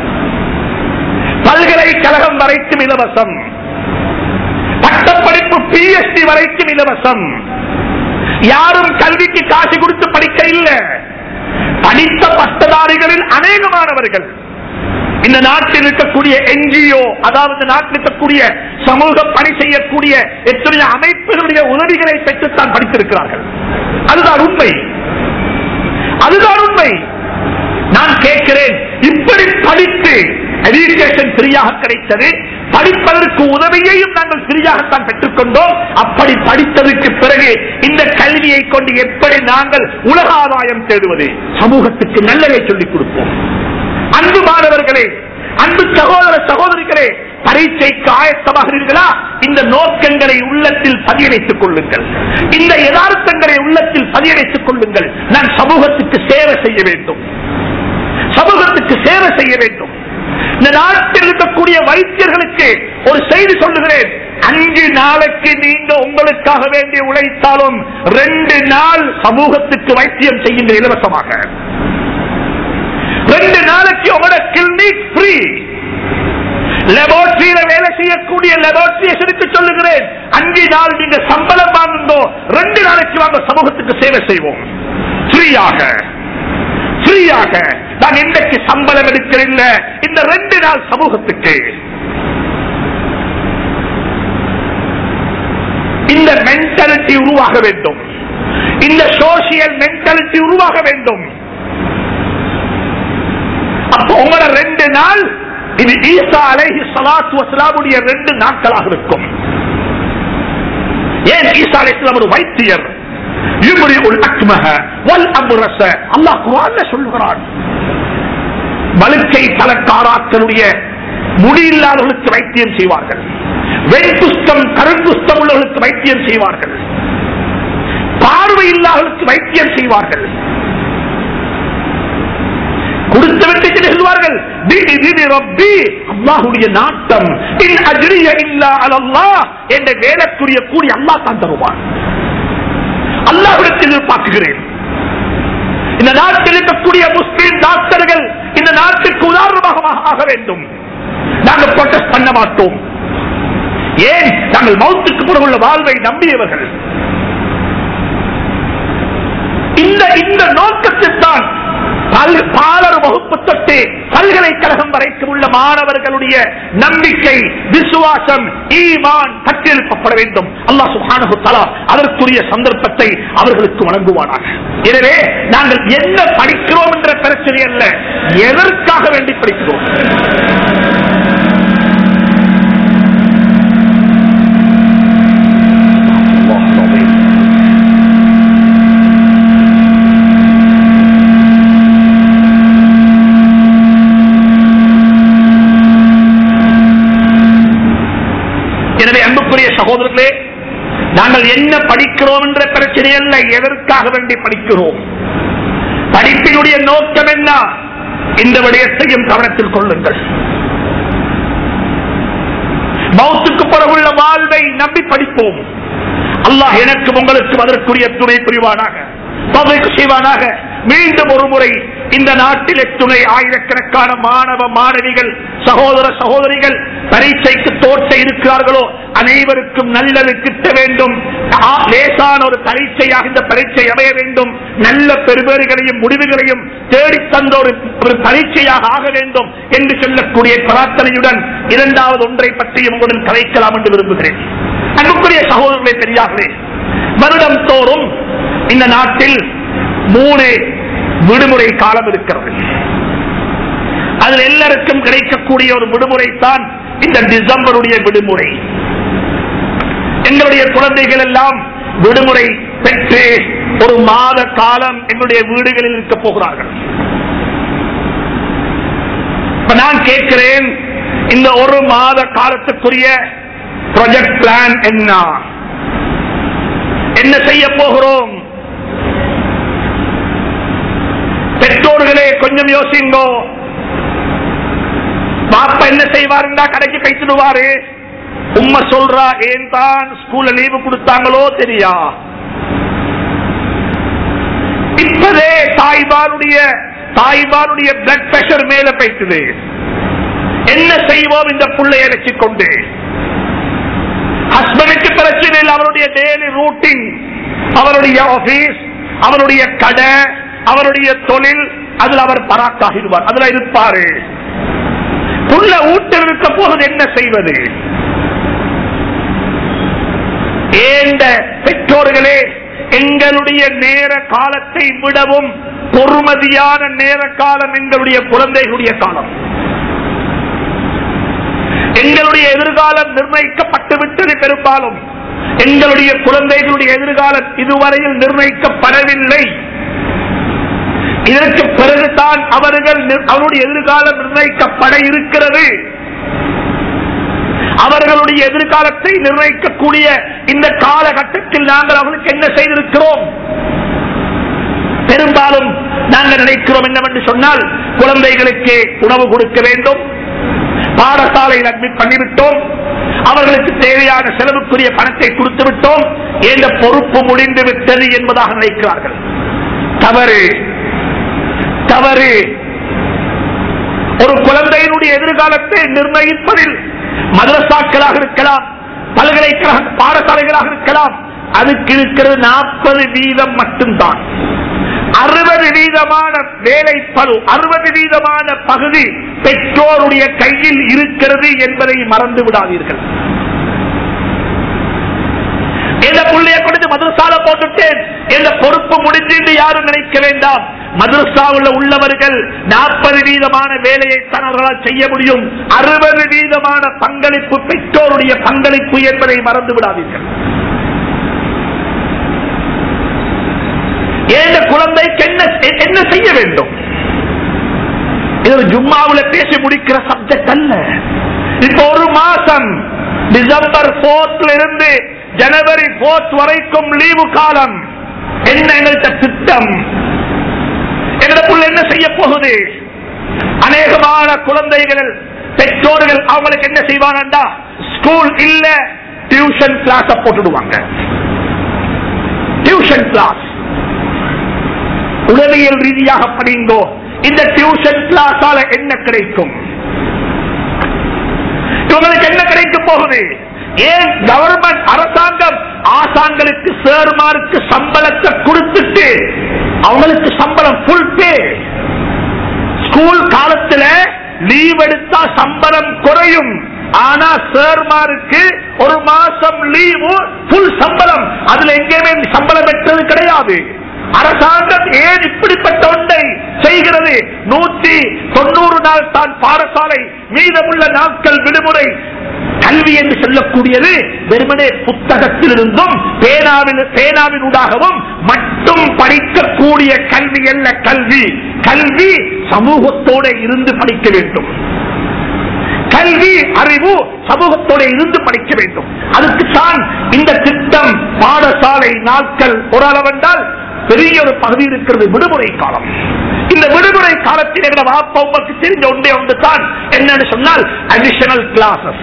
பல்கலைக்கழகம் வரைக்கும் இலவசம் பட்டப்படிப்பு பிஎஸ்டி வரைக்கும் இலவசம் யாரும் கல்விக்கு காசு கொடுத்து படிக்க இல்ல படித்த பட்டதாரிகளில் அநேகமானவர்கள் இந்த நாட்டில் இருக்கக்கூடிய என்ஜிஓ அதாவது இந்த நாட்டில் இருக்கக்கூடிய சமூக பணி செய்யக்கூடிய எத்தனையோ அமைப்புகளுடைய உதவிகளை பெற்றுத்தான் படித்திருக்கிறார்கள் அதுதான் உண்மை அதுதான் உண்மை நான் கேட்கிறேன் இப்படி படித்து எஜுகேஷன் ஃப்ரீயாக கிடைத்தது படிப்பதற்கு உதவியையும் நாங்கள் ஃப்ரீயாகத்தான் பெற்றுக்கொண்டோம் அப்படி படித்ததற்கு பிறகு இந்த கல்வியை கொண்டு எப்படி நாங்கள் உலக ஆதாயம் தேடுவது சமூகத்துக்கு நல்லதை சொல்லிக் கொடுப்போம் அன்பு மாணவர்களே அன்பு சகோதர சகோதரிகளே பரீட்சைக்கு ஆயத்தமாகிறீர்களா இந்த நோக்கங்களை உள்ளத்தில் பதியடைத்துக் கொள்ளுங்கள் இந்த யதார்த்தங்களை உள்ளத்தில் பதியடைத்துக் கொள்ளுங்கள் நான் சமூகத்துக்கு சேவை செய்ய வேண்டும் சமூகத்துக்கு சேவை செய்ய வேண்டும் இந்த நாட்டில் இருக்கக்கூடிய வைத்தியர்களுக்கு ஒரு செய்தி சொல்லுகிறேன் அஞ்சு நாளைக்கு நீங்க உங்களுக்காக வேண்டி உழைத்தாலும் ரெண்டு நாள் சமூகத்துக்கு வைத்தியம் செய்யுங்க இலவசமாக ரெண்டு நாளைக்கு உங்களோட கிளினிக் ஃப்ரீ லெபோரட்டரியில வேலை செய்யக்கூடிய லெபோரட்டரியனுக்கு சொல்லுகிறேன் அஞ்சு நாள் நீங்க சம்பளம் வாங்குங்கோ ரெண்டு நாளைக்கு வாங்க சமூகத்துக்கு சேவை செய்வோம் ஃப்ரீயாக ஃப்ரீயாக நான் இன்றைக்கு சம்பளம் எடுக்கிறேன் இந்த ரெண்டு நாள் சமூகத்துக்கு இந்த மென்டாலிட்டி உருவாக வேண்டும் இந்த சோசியல் மென்டாலிட்டி உருவாக வேண்டும் அப்ப உங்களோட ரெண்டு நாள் இது ஈசா அலைஹி ஸலாத்து வஸலாமுடைய ரெண்டு நாட்களாக இருக்கும் ஏன் ஈசா அலைஹிஸ்ஸலாம் ஒரு வைத்தியர் யுப்ரிஉல் அக்மஹ வல் அப்ரஸ அல்லாஹ் குர்ஆன்ல சொல்லுகிறான் வழுக்கை தலக்காராக்களுடைய முடியில்லாதவர்களுக்கு வைத்தியம் செய்வார்கள் வெண்குஷ்டம் கருங்குஷ்டம் உள்ளவர்களுக்கு வைத்தியம் செய்வார்கள் பார்வை இல்லாதவர்களுக்கு வைத்தியம் செய்வார்கள் கொடுத்து விட்டு சொல்வார்கள் அல்லாஹுடைய நாட்டம் இன் அஜ்ரிய இல்லா அலல்லாஹ் என்ற வேலைக்குரிய கூடி அல்லாஹ் தான் தருவான் அல்லாஹ்விடத்தில் எதிர்பார்க்கிறேன் இந்த நாட்டில் இருக்கக்கூடிய முஸ்லிம் டாக்டர்கள் இந்த நாட்டுக்கு உதாரணமாக ஆக வேண்டும் நாங்கள் ப்ரொட்டஸ்ட் பண்ண மாட்டோம் ஏன் நாங்கள் மௌத்துக்கு பிறகுள்ள வாழ்வை நம்பியவர்கள் இந்த இந்த நோக்கத்தில் தான் பாலர் வகுப்பு தொட்டு பல்கலைக்கழகம் வரைக்கும் உள்ள மாணவர்களுடைய நம்பிக்கை விசுவாசம் ஈமான் கட்டியெழுப்பப்பட வேண்டும் அல்லாஹ் சுப்ஹானஹு தஆலா அதற்குரிய சந்தர்ப்பத்தை அவர்களுக்கு வழங்குவானாக எனவே நாங்கள் என்ன படிக்கிறோம் என்ற பிரச்சனை அல்ல எதற்காக வேண்டி படிக்கிறோம் எனவே அன்புக்குரிய சகோதரர்களே நாங்கள் என்ன படிக்கிறோம் என்ற பிரச்சனை அல்ல எதற்காக வேண்டி படிக்கிறோம் படிப்பினுடைய நோக்கம் என்ன இந்த விடயத்தையும் கவனத்தில் கொள்ளுங்கள் மௌத்துக்கு பிறகுள்ள வாழ்வை நம்பி படிப்போம் அல்லாஹ் எனக்கு உங்களுக்கு அதற்குரிய துணை புரிவானாக பதவிக்கு செய்வானாக மீண்டும் ஒரு முறை இந்த நாட்டில் துணை ஆயிரக்கணக்கான மாணவ மாணவிகள் சகோதர சகோதரிகள் பரீட்சைக்கு தோற்ற இருக்கிறார்களோ அனைவருக்கும் நல்லது கிட்ட வேண்டும் ஆ, லேசான ஒரு பரீட்சையாக இந்த பரீட்சை அமைய வேண்டும் நல்ல பெருபேறுகளையும் முடிவுகளையும் தேடி தந்த ஒரு ஒரு பரீட்சையாக ஆக வேண்டும் என்று சொல்லக்கூடிய பிரார்த்தனையுடன் இரண்டாவது ஒன்றை பற்றியும் உங்களுடன் கலைக்கலாம் என்று விரும்புகிறேன் அன்புக்குரிய சகோதரர்களே பெரியார்களே வருடம் தோறும் இந்த நாட்டில் மூணு விடுமுறை காலம் இருக்கிறது அதில் எல்லாருக்கும் கிடைக்கக்கூடிய ஒரு விடுமுறை தான் இந்த டிசம்பருடைய விடுமுறை எங்களுடைய குழந்தைகள் எல்லாம் விடுமுறை பெற்று ஒரு மாத காலம் எங்களுடைய வீடுகளில் இருக்க போகிறார்கள் இப்ப நான் கேட்கிறேன் இந்த ஒரு மாத காலத்துக்குரிய ப்ராஜெக்ட் பிளான் என்ன என்ன செய்ய போகிறோம் பெற்றோர்களே கொஞ்சம் யோசிங்கோ பாப்பா என்ன செய்வாருண்டா கடைக்கு கைத்துடுவாரு உம்மை சொல்றா ஏன் தான் ஸ்கூல்ல லீவு கொடுத்தாங்களோ தெரியா இப்பதே தாய்பாருடைய தாய்பாருடைய பிளட் பிரஷர் மேல போய்க்குது என்ன செய்வோம் இந்த புள்ளைய வச்சுக்கொண்டு ஹஸ்பண்டுக்கு பிரச்சனை இல்லை அவருடைய டெய்லி ரூட்டின் அவருடைய ஆபீஸ் அவருடைய கடை அவருடைய தொழில் அதுல அவர் பராக்காகிடுவார் அதுல இருப்பாரு புள்ள ஊட்டில் இருக்க போது என்ன செய்வது ஏந்த பெற்றோர்களே எங்களுடைய நேர காலத்தை விடவும் பொறுமதியான நேர காலம் எங்களுடைய குழந்தைகளுடைய காலம் எங்களுடைய எதிர்காலம் நிர்ணயிக்கப்பட்டு விட்டது பெரும்பாலும் எங்களுடைய குழந்தைகளுடைய எதிர்காலம் இதுவரையில் நிர்ணயிக்கப்படவில்லை இதற்கு பிறகுதான் அவர்கள் நிர்- அவருடைய எதிர்காலம் நிர்ணயிக்கப்பட இருக்கிறது அவர்களுடைய எதிர்காலத்தை நிர்ணயிக்கக்கூடிய இந்த காலகட்டத்தில் நாங்கள் அவர்களுக்கு என்ன செய்திருக்கிறோம் பெரும்பாலும் நாங்கள் நினைக்கிறோம் என்னவென்று சொன்னால் குழந்தைகளுக்கு உணவு கொடுக்க வேண்டும் பாடசாலையில் அட்மிட் பண்ணிவிட்டோம் அவர்களுக்கு தேவையான செலவுக்குரிய பணத்தை கொடுத்து விட்டோம் என்ற பொறுப்பு முடிந்து விட்டது என்பதாக நினைக்கிறார்கள் தவறு தவறு ஒரு குழந்தையினுடைய எதிர்காலத்தை நிர்ணயிப்பதில் மதரசாக்களாக இருக்கலாம் பல்கலைக்கழக பாடசாலைகளாக இருக்கலாம் அதுக்கு இருக்கிறது நாற்பது வீதம் மட்டும்தான் அறுபது வீதமான வேலை பழு அறுபது வீதமான பகுதி பெற்றோருடைய கையில் இருக்கிறது என்பதை மறந்து விடாதீர்கள் எந்த புள்ளைய கொடுத்து மதரசால போட்டுட்டேன் எந்த பொறுப்பு முடிஞ்சு என்று யாரும் நினைக்க வேண்டாம் மதரசாவில் உள்ளவர்கள் நாற்பது வீதமான வேலையை தான் அவர்களால் செய்ய முடியும் அறுபது வீதமான பங்களிப்பு பெற்றோருடைய பங்களிப்பு என்பதை மறந்து விடாதீர்கள் ஏந்த குழந்தைக்கு என்ன என்ன செய்ய வேண்டும் இது ஒரு ஜும்மாவுல பேசி முடிக்கிற சப்ஜெக்ட் அல்ல இப்ப ஒரு மாசம் டிசம்பர் போர்த்ல இருந்து ஜனவரி போர்த் வரைக்கும் லீவு காலம் என்ன எங்கள்கிட்ட திட்டம் எங்களுக்குள்ள என்ன செய்ய போகுது அநேகமான குழந்தைகள் பெற்றோர்கள் அவங்களுக்கு என்ன செய்வாங்கடா ஸ்கூல் இல்ல டியூஷன் கிளாஸ் போட்டுடுவாங்க டியூஷன் கிளாஸ் உளவியல் ரீதியாக படிங்கோ இந்த டியூஷன் கிளாஸால என்ன கிடைக்கும் இவங்களுக்கு என்ன கிடைக்க போகுது ஏன் கவர்மெண்ட் அரசாங்கம் ஆசான்களுக்கு சேர்மாருக்கு சம்பளத்தை கொடுத்துட்டு அவங்களுக்கு சம்பளம் ஃபுல் பே ஸ்கூல் காலத்துல லீவ் எடுத்தா சம்பளம் குறையும் ஆனா சேர்மாருக்கு ஒரு மாசம் லீவு ஃபுல் சம்பளம் அதுல எங்கேயுமே சம்பளம் பெற்றது கிடையாது அரசாங்கம் ஏன் இப்படிப்பட்ட ஒன்றை செய்கிறது நூற்றி தொண்ணூறு நாள் தான் பாடசாலை மீதமுள்ள நாட்கள் விடுமுறை கல்வி என்று சொல்லக்கூடியது வெறுமனே புத்தகத்திலிருந்தும் பேனாவில் பேனாவினூடாகவும் மட்டும் படிக்கக்கூடிய கல்வி அல்ல கல்வி கல்வி சமூகத்தோட இருந்து படிக்க வேண்டும் கல்வி அறிவு சமூகத்தோட இருந்து படிக்க வேண்டும் அதுக்கு தான் இந்த திட்டம் பாடசாலை நாட்கள் ஓரளவென்றால் பெரிய ஒரு பகுதி இருக்கிறது விடுமுறை காலம் இந்த விடுமுறை காலத்தில் எங்களை வாப்பா உமக்கு தெரிஞ்ச ஒன்றே ஒன்று தான் என்னன்னு சொன்னால் அடிஷனல் கிளாஸஸ்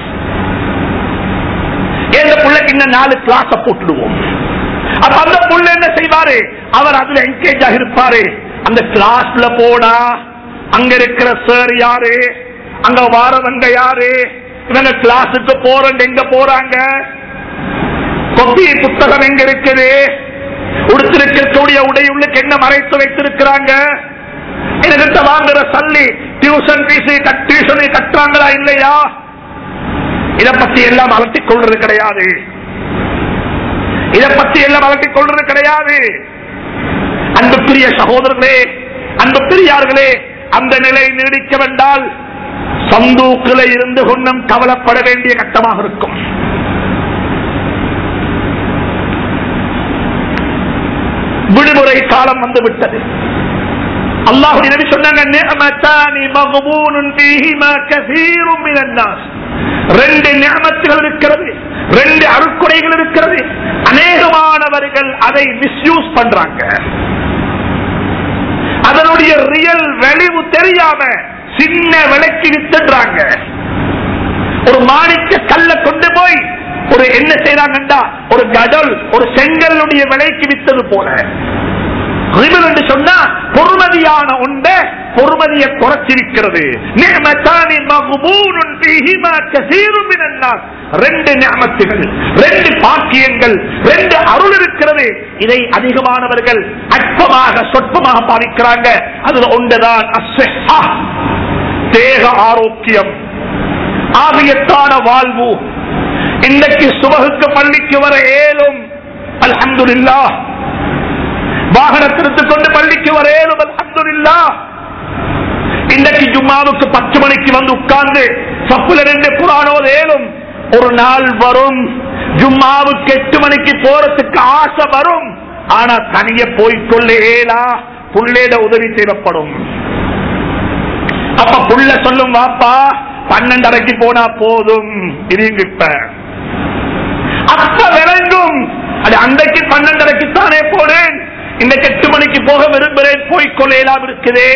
எந்த பிள்ளைக்கு இன்னும் நாலு கிளாஸ் போட்டுடுவோம் அப்ப அந்த புள்ள என்ன செய்வாரு அவர் அதுல என்கேஜ் இருப்பாரு அந்த கிளாஸ்ல போனா அங்க இருக்கிற சார் யாரு அங்க வாரவங்க யாரு இவங்க கிளாஸுக்கு போறேன் எங்க போறாங்க கொப்பி புத்தகம் எங்க இருக்குது உடுத்திருக்கக்கூடிய உடை உள்ளுக்கு என்ன மறைத்து வைத்திருக்கிறாங்க என்கிட்ட வாங்குற சல்லி டியூஷன் பீஸ் டியூஷனை கட்டுறாங்களா இல்லையா இத பத்தி எல்லாம் அலட்டிக் கொள்றது கிடையாது இத பத்தி எல்லாம் அலட்டிக் கொள்றது கிடையாது அன்புக்குரிய சகோதரர்களே அன்பு பெரியார்களே அந்த நிலை நீடிக்க வேண்டால் சந்தூக்கில இருந்து கொண்டும் கவலைப்பட வேண்டிய கட்டமாக இருக்கும் விடுமுறை காலம் வந்து விட்டது அல்லாஹ் நபி சொன்னாங்க நிஅமத்தானி மக்பூனுன் ஃபீஹிமா கஸீரும் மினன் நாஸ் ரெண்டு நியமத்துகள் இருக்கிறது ரெண்டு அருக்குறைகள் இருக்கிறது அநேகமானவர்கள் அதை மிஸ்யூஸ் பண்றாங்க அதனுடைய ரியல் வெளிவு தெரியாம சின்ன விலைக்கு வித்துடுறாங்க ஒரு மாணிக்க கல்ல கொண்டு போய் ஒரு என்ன செய்யறாங்கண்டா ஒரு கடல் ஒரு செங்கலுடைய விலைக்கு வித்தது போல ரிபல் என்று சொன்னா பொறுமதியான உண்ட பொறுமதியை குறைச்சிருக்கிறது நிஅமத்தானி மக்பூனுன் ஃபீஹிமா கஸீரும் மினன் நாஸ். ரெண்டு நியமத்துகள் ரெண்டு பாக்கியங்கள் ரெண்டு அருள் இருக்கிறது இதை அதிகமானவர்கள் அற்பமாக சொற்பமாக பாதிக்கிறாங்க அதுல ஒன்றுதான் அஸ்ஸிஹா. தேக ஆரோக்கியம் ஆகியத்தான வாழ்வு இன்றைக்கு சுபகுக்கு பள்ளிக்கு வர ஏலும் அல்ஹம்துலில்லாஹ் வாகனத்திற்கு கொண்டு பள்ளிக்கு வர ஏலும் அல்ஹம்துலில்லாஹ் இன்றைக்கு ஜும்மாவுக்கு பத்து மணிக்கு வந்து உட்கார்ந்து சப்புல ரெண்டு குரானோது ஏலும் ஒரு நாள் வரும் ஜும்மாவுக்கு எட்டு மணிக்கு போறதுக்கு ஆசை வரும் ஆனா தனிய போய்கொள்ள ஏலா புள்ளேட உதவி தேவைப்படும் அப்ப புள்ள சொல்லும் வாப்பா பன்னெண்டரைக்கு போனா போதும் இருங்க இப்ப அப்ப விளங்கும் அது அன்றைக்கு பன்னெண்டரைக்கு தானே போனேன் இன்றைக்கு எட்டு மணிக்கு போக விரும்புகிறேன் போய்கொள்ளலாம் இருக்குதே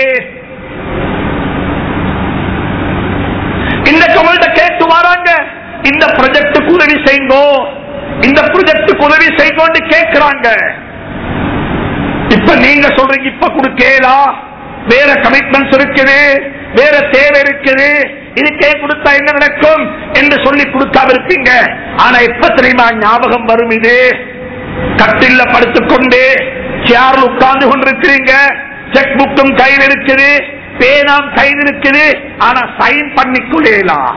இந்த உங்கள்ட்ட கேட்டு வராங்க இந்த ப்ரொஜெக்டுக்கு உதவி செய்யுங்கோ இந்த ப்ரொஜெக்டுக்கு உதவி செய்யுங்கோன்னு கேட்கிறாங்க இப்ப நீங்க சொல்றீங்க இப்ப கொடுக்கலா வேற கமிட்மெண்ட்ஸ் இருக்குது வேற தேவை இருக்குது இதுக்கே கொடுத்தா என்ன நடக்கும் என்று சொல்லி கொடுக்காம இருப்பீங்க ஆனா எப்ப தெரியுமா ஞாபகம் வரும் இது கட்டில்ல படுத்துக்கொண்டு சேர்ல உட்கார்ந்து கொண்டிருக்கிறீங்க செக் புக்கும் கையில் இருக்குது பேனாம் கையில் இருக்குது ஆனா சைன் பண்ணிக்கொள்ளலாம்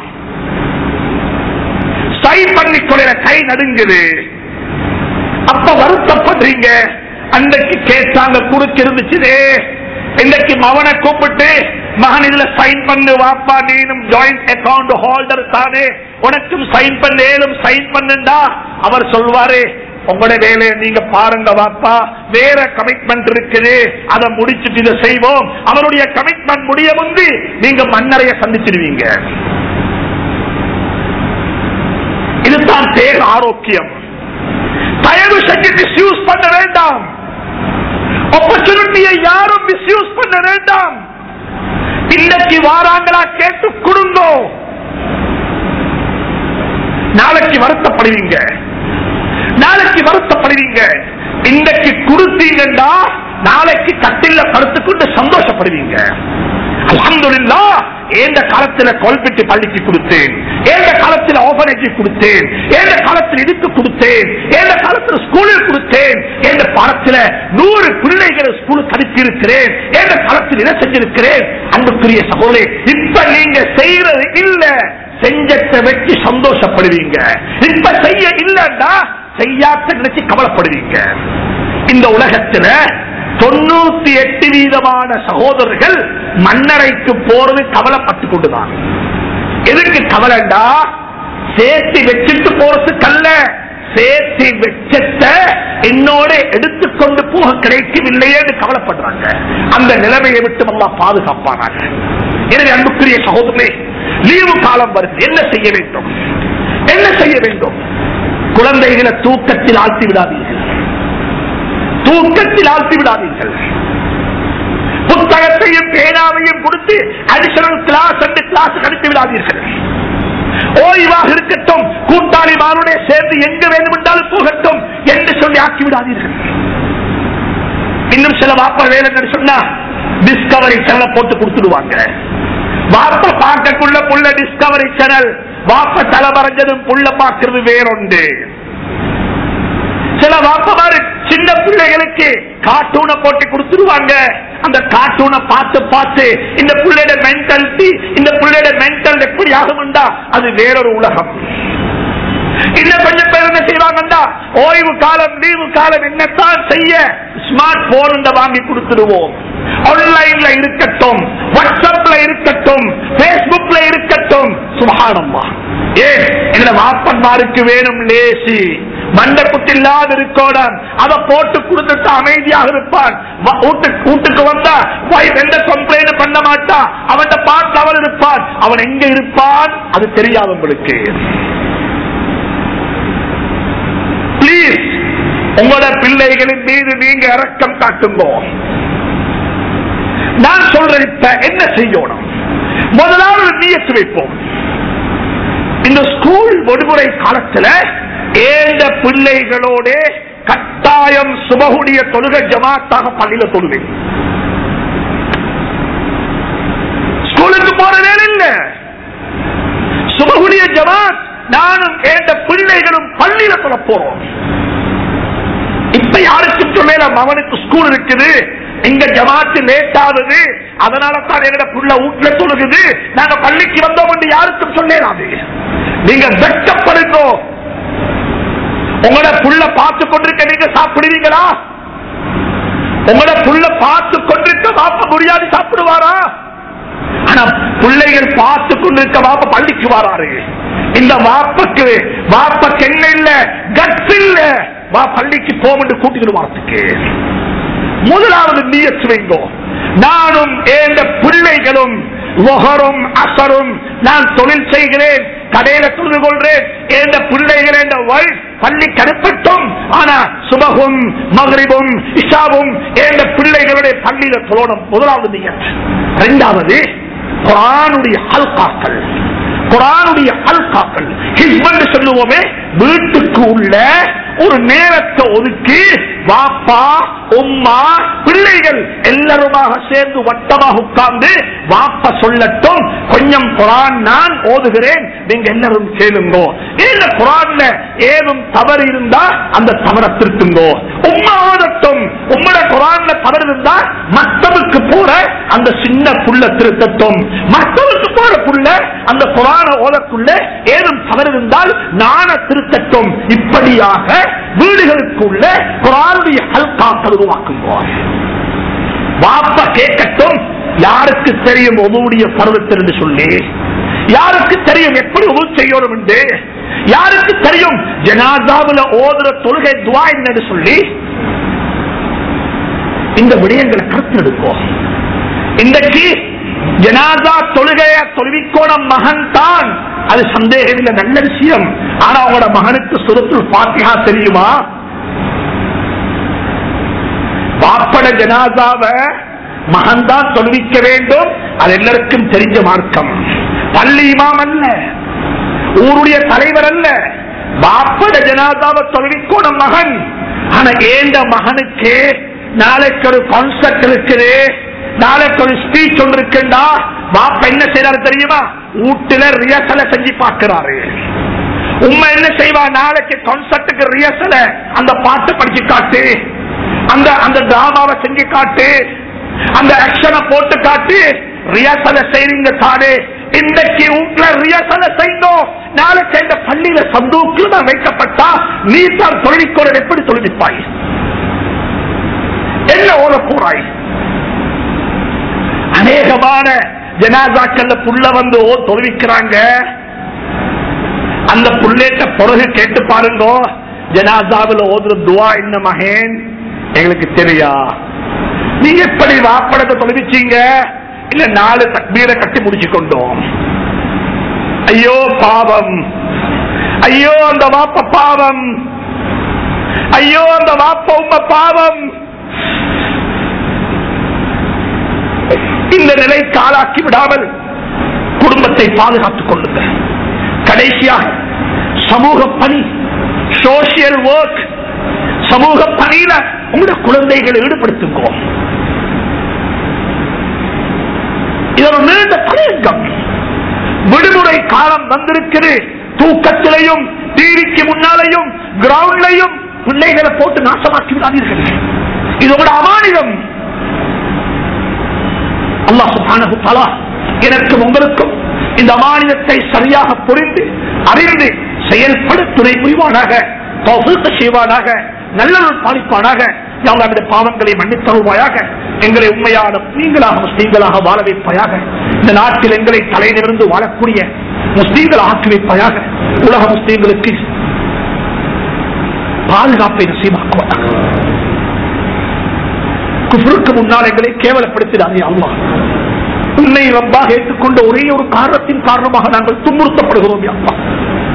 சைன் பண்ணிக்கொள்ள கை நடுங்குது அப்ப வருத்தப்படுறீங்க அன்றைக்கு கேட்டாங்க குறுக்கு இருந்துச்சுதே இன்னைக்கு மவனை கூப்பிட்டு மகன் இதுல சைன் பண்ணு வாப்பா நீனும் ஜாயிண்ட் அக்கவுண்ட் ஹோல்டர் தானே உனக்கும் சைன் பண்ண ஏழும் சைன் பண்ணுண்டா அவர் சொல்வாரு உங்களோட வேலையை நீங்க பாருங்க வாப்பா வேற கமிட்மெண்ட் இருக்குது அதை முடிச்சுட்டு இதை செய்வோம் அவருடைய கமிட்மெண்ட் முடிய முந்தி நீங்க மன்னரைய சந்திச்சிருவீங்க இதுதான் தேக ஆரோக்கியம் தயவு செஞ்சு மிஸ்யூஸ் பண்ண வேண்டாம் ஆப்பர்ச்சுனிட்டியை யாரும் மிஸ்யூஸ் பண்ண வேண்டாம் இன்னைக்கு வாராங்களா கேட்டு கொடுங்கோ நாளைக்கு வருத்தப்படுவீங்க நாளைக்கு வருத்தப்படுவீங்க இன்னைக்கு கொடுத்தீங்கன்னா நாளைக்கு கட்டில படுத்துக்கொண்டு சந்தோஷப்படுவீங்க அல்ஹம்துலில்லா எந்த காலத்துல கொல்பெட்டி பள்ளிக்கு கொடுத்தேன் எந்த காலத்தில் ஆபரேஜ் கொடுத்தேன் எந்த காலத்தில் இதுக்கு கொடுத்தேன் எந்த காலத்தில் ஸ்கூலில் கொடுத்தேன் எந்த பாடத்துல நூறு பிள்ளைகளை ஸ்கூலுக்கு அனுப்பி இருக்கிறேன் எந்த காலத்தில் இதை செஞ்சிருக்கிறேன் அன்புக்குரிய சகோதரி இப்ப நீங்க செய்யறது இல்ல செஞ்சத்தை வச்சு சந்தோஷப்படுவீங்க இப்ப செய்ய இல்லன்னா செய்யாத்த நினைச்சு கவலைப்படுவீங்க இந்த உலகத்துல தொண்ணூத்தி எட்டு வீதமான சகோதரர்கள் மன்னரைக்கு போறது கவலைப்பட்டு கொண்டுதான் எதுக்கு கவலைண்டா சேர்த்து வச்சுட்டு போறதுக்கல்ல சேர்த்து வெச்சத்த என்னோட எடுத்துக்கொண்டு போக கிடைக்கவில்லையேன்னு கவலைப்படுறாங்க அந்த நிலைமையை விட்டு நல்லா பாதுகாப்பானாங்க எனவே அன்புக்குரிய சகோதரே லீவு காலம் வருது என்ன செய்ய வேண்டும் என்ன செய்ய வேண்டும் குழந்தைகளை தூக்கத்தில் ஆழ்த்தி விடாதீர்கள் தூக்கத்தில் ஆழ்த்தி விடாதீர்கள் புத்தகத்தையும் பேனாவையும் கொடுத்து அடிஷனல் கிளாஸ் ரெண்டு கிளாஸ் அனுப்பி விடாதீர்கள் ஓய்வாக இருக்கட்டும் கூட்டாளிமாருடைய சேர்ந்து எங்க வேண்டுமென்றாலும் போகட்டும் என்று சொல்லி ஆக்கி விடாதீர்கள் இன்னும் சில வாப்ப வேலை சொன்னா டிஸ்கவரி சேனலை போட்டு கொடுத்துடுவாங்க வாப்ப பார்க்கக்குள்ள புள்ள டிஸ்கவரி சேனல் வாப்ப தலை மறைஞ்சதும் புள்ள பார்க்கிறது வேறொண்டு சில வாப்பமாரு சின்ன பிள்ளைகளுக்கு கார்ட்டூனை போட்டு கொடுத்துருவாங்க அந்த கார்ட்டூனை பார்த்து பார்த்து இந்த பிள்ளையோட மென்டாலிட்டி இந்த பிள்ளையோட மென்டல் எப்படி ஆகும்டா அது வேறொரு உலகம் இன்னும் கொஞ்சம் பேர் என்ன செய்வாங்கடா ஓய்வு காலம் லீவு காலம் என்னத்தான் செய்ய ஸ்மார்ட் போன் வாங்கி கொடுத்துடுவோம் ஆன்லைன்ல இருக்கட்டும் வாட்ஸ்அப்ல இருக்கட்டும் பேஸ்புக்ல இருக்கட்டும் சுபகானம்மா ஏன் எங்க வாப்பன்மாருக்கு வேணும் லேசி மண்டக்குட்டி இல்லாத இருக்கோடம் அதை போட்டு கொடுத்துட்டு அமைதியாக இருப்பான் வ- வீட்டுக்கு வீட்டுக்கு வந்தா wife எந்த கம்ப்ளைண்ட் பண்ண மாட்டான் அவன் பார்த்து அவன் இருப்பான் அவன் எங்க இருப்பான் அது தெரியாது உங்களுக்கு பிளீஸ் உங்களோட பிள்ளைகளின் மீது நீங்க இறக்கம் காட்டுங்கோ நான் சொல்றேன் இப்ப என்ன செய்யணும் முதலாவது நீயத்து வைப்போம் இந்த ஸ்கூல் விடுமுறை காலத்துல ஏந்த பிள்ளைகளோட கட்டாயம் சுபகுடைய தொழுகை ஜமாத்தாக பள்ளியில தொழுவேன் ஸ்கூலுக்கு போற வேலை இல்ல சுபகுடைய ஜமாத் நானும் ஏந்த பிள்ளைகளும் பள்ளியில தொழ போறோம் இப்ப யாருக்கும் சொல்லல அவனுக்கு ஸ்கூல் இருக்குது எங்க ஜமாத்து லேட் ஆகுது அதனால தான் எங்கட புள்ள வீட்டுல தொழுகுது நாங்க பள்ளிக்கு வந்தோம் என்று யாருக்கும் சொல்லலாது நீங்க வெட்டப்படுங்க உங்களோட புள்ள பார்த்து கொண்டிருக்க நீங்க சாப்பிடுவீங்களா உங்களோட புள்ள பார்த்து கொண்டிருக்க வாப்ப முடியாது சாப்பிடுவாரா ஆனா பிள்ளைகள் பார்த்து கொண்டிருக்க வாப்ப பள்ளிக்கு வராரு இந்த வாப்புக்கு வாப்பக்கு என்ன இல்ல கட்ஸ் இல்ல வா பள்ளிக்கு போமென்று கூட்டிட்டு வாரத்துக்கு முதலாவது நீயத்து வைங்கோ நானும் ஏந்த பிள்ளைகளும் ஒஹரும் அசரும் நான் தொழில் செய்கிறேன் கடையில தொழுது கொள்றேன் ஏந்த பிள்ளைகள் என்ற வழி பள்ளி கருப்பட்டும் ஆனா சுபகும் மகரிபும் இஷாவும் ஏந்த பிள்ளைகளுடைய பள்ளியில தொழணும் முதலாவது நீயத் இரண்டாவது குரானுடைய ஹல்காக்கள் குரானுடைய ஹல்காக்கள் ஹிஸ்பண்ட் சொல்லுவோமே வீட்டுக்கு உள்ள ஒரு நேரத்தை ஒதுக்கி வாப்பா உம்மா பிள்ளைகள் எல்லாருமாக சேர்ந்து வட்டமாக உட்கார்ந்து வாப்பா சொல்லட்டும் கொஞ்சம் குரான் நான் ஓதுகிறேன் நீங்க எல்லாரும் கேளுங்கோ இந்த குரான்ல ஏதும் தவறு இருந்தா அந்த தவறை திருத்துங்கோ உம்மா ஓதட்டும் உம்மோட குரான்ல தவறு இருந்தா மத்தவுக்கு போற அந்த சின்ன புள்ள திருத்தட்டும் மத்தவுக்கு போற புள்ள அந்த குரான ஓதக்குள்ள ஏதும் தவறு இருந்தால் நான திருத்தட்டும் இப்படியாக வீடுகளுக்குள்ள குரானுடைய ஹல்காக்கள் உருவாக்குவோம் வாப்ப கேட்கட்டும் யாருக்கு தெரியும் ஒவ்வொருடைய பருவத்தில் என்று சொல்லி யாருக்கு தெரியும் எப்படி உதவு செய்யணும் என்று யாருக்கு தெரியும் ஜனாதாவுல ஓதுற தொழுகை துவா என்னன்னு சொல்லி இந்த விடயங்களை கருத்தெடுக்கும் இன்றைக்கு ஜனாதா தொழுகைய தொழுவிக்கோண மகன் தான் அது சந்தேகம் இல்லை நல்ல விஷயம் ஆனா அவங்களோட மகனுக்கு சுரத்துல் பாத்தியா தெரியுமா பாப்பட ஜனாதாவ மகன் தான் தொழுவிக்க வேண்டும் அது எல்லாருக்கும் தெரிஞ்ச மார்க்கம் பள்ளி இமாம் அல்ல ஊருடைய தலைவர் அல்ல பாப்பட ஜனாதாவை தொழுவிக்கோண மகன் ஆனா ஏந்த மகனுக்கு நாளைக்கு ஒரு கான்செப்ட் இருக்குது நாளைக்கு ஒரு ஸ்பீச் ஒன்று இருக்குண்டா பாப்பா என்ன செய்யறாரு தெரியுமா வீட்டுல ரிஹர்சலை செஞ்சு பார்க்கிறாரு உண்மை என்ன செய்வா நாளைக்கு கான்செப்டுக்கு ரிஹர்சல அந்த பாட்டு படிச்சு காட்டு அந்த அந்த டிராமாவை செஞ்சு காட்டு அந்த ஆக்ஷனை போட்டு காட்டு ரிஹர்சல செய்றீங்க தானே இன்றைக்கு வீட்டுல ரிஹர்சல செய்தோம் நாளைக்கு இந்த பள்ளியில சந்தூக்கில் தான் வைக்கப்பட்டா நீ தான் தொழிற்கோள் எப்படி தொழில்ப்பாய் என்ன ஓத போறாய் அநேகமான ஜனாதாக்கள்ல புள்ள வந்து ஓ தொழுவிக்கிறாங்க அந்த புள்ளேட்ட பிறகு கேட்டு பாருங்க ஜனாதாவில் ஓதுற துவா என்ன மகேன் எங்களுக்கு தெரியா நீங்க எப்படி வாப்படத்தை தொலைவிச்சீங்க இல்ல நாலு தக்பீரை கட்டி முடிச்சு கொண்டோம் ஐயோ பாவம் ஐயோ அந்த வாப்ப பாவம் ஐயோ அந்த வாப்ப உம்ம பாவம் இந்த நிலை காலாக்கி விடாமல் குடும்பத்தை பாதுகாத்துக் கொள்ளுங்கள் கடைசியாக சமூக பணி சோசியல் ஒர்க் சமூக பணியில உங்களுடைய குழந்தைகளை ஈடுபடுத்துங்கோ இது ஒரு நீண்ட தலையங்கம் விடுமுறை காலம் வந்திருக்குது தூக்கத்திலையும் டிவிக்கு முன்னாலையும் கிரவுண்ட்லையும் பிள்ளைகளை போட்டு நாசமாக்கி விடாதீர்கள் இது உங்களோட அமானிதம் அல்லாஹ் சுப்ஹானஹு தஆலா எனக்கும் உங்களுக்கும் இந்த அமானிதத்தை சரியாக புரிந்து அறிந்து செயல்பட துணை புரிவானாக தௌஃபீக் செய்வானாக நல்லருள் பாலிப்பானாக யாழ்லாவிட பாவங்களை மன்னித்தருவாயாக எங்களை உண்மையான நீங்களாக முஸ்லீம்களாக வாழ வைப்பாயாக இந்த நாட்டில் எங்களை தலை நிமிர்ந்து வாழக்கூடிய முஸ்லீம்கள் ஆக்கி வைப்பாயாக உலக முஸ்லீம்களுக்கு பாதுகாப்பை நசீமாக்குவாயாக குஃபருக்கு முன்னால் எங்களை கேவலப்படுத்தினாங்க அல்லாஹ் உன்னை ரப்பாக ஏற்றுக்கொண்ட ஒரே ஒரு காரணத்தின் காரணமாக நாங்கள் துன்புறுத்தப்படுகிறோம் யா அல்லாஹ்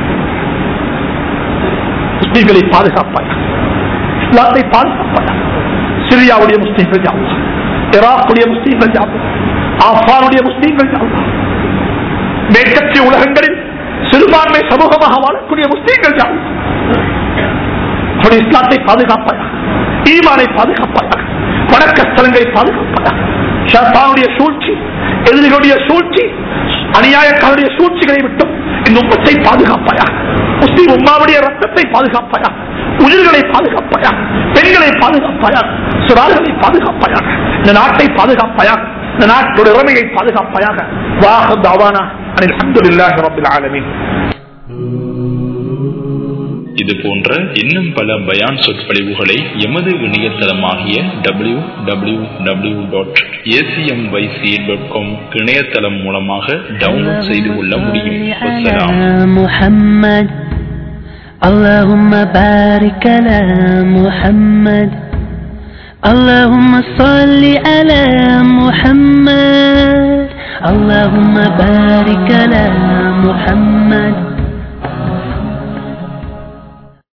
முஸ்லீம்களை பாதுகாப்பாயா இஸ்லாத்தை பாதுகாப்பாயா சிரியாவுடைய முஸ்லீம்கள் யா அல்லாஹ் இராக்குடைய முஸ்லீம்கள் யா அல்லாஹ் ஆப்கானுடைய முஸ்லீம்கள் யா அல்லாஹ் மேற்கத்திய உலகங்களில் சிறுபான்மை சமூகமாக வாழக்கூடிய முஸ்லீம்கள் யா அல்லாஹ் அவருடைய இஸ்லாத்தை பாதுகாப்பாயா ஈமானை பாதுகாப்பாயா வணக்க ஸ்தலங்களை பாதுகாப்பாயா ஷாத்தானுடைய சூழ்ச்சி எதிரிகளுடைய சூழ்ச்சி அநியாயக்காரருடைய சூழ்ச்சிகளை விட்டும் இந்த உம்மத்தை பாதுகாப்பாயா முஸ்லீம் உம்மாவுடைய ரத்தத்தை பாதுகாப்பாயா உயிர்களை பாதுகாப்பாயா பெண்களை பாதுகாப்பாயா சுறார்களை பாதுகாப்பாயா இந்த நாட்டை பாதுகாப்பாயா இந்த நாட்டுடைய இறமையை பாதுகாப்பாயாக வாஹ தாவானா அனில் அல்ஹம்துலில்லாஹி ரப்பில் ஆலமீன் இது போன்ற இன்னும் பல பயான் சொற்பொழிவுகளை எமது இணையதளமாகிய W W W dot A C M Y C dot com இணையதளம் மூலமாக டவுன்லோட் செய்து கொள்ள முடியும் வசலாம் محمد اللهم بارك على محمد اللهم صل على محمد اللهم بارك على محمد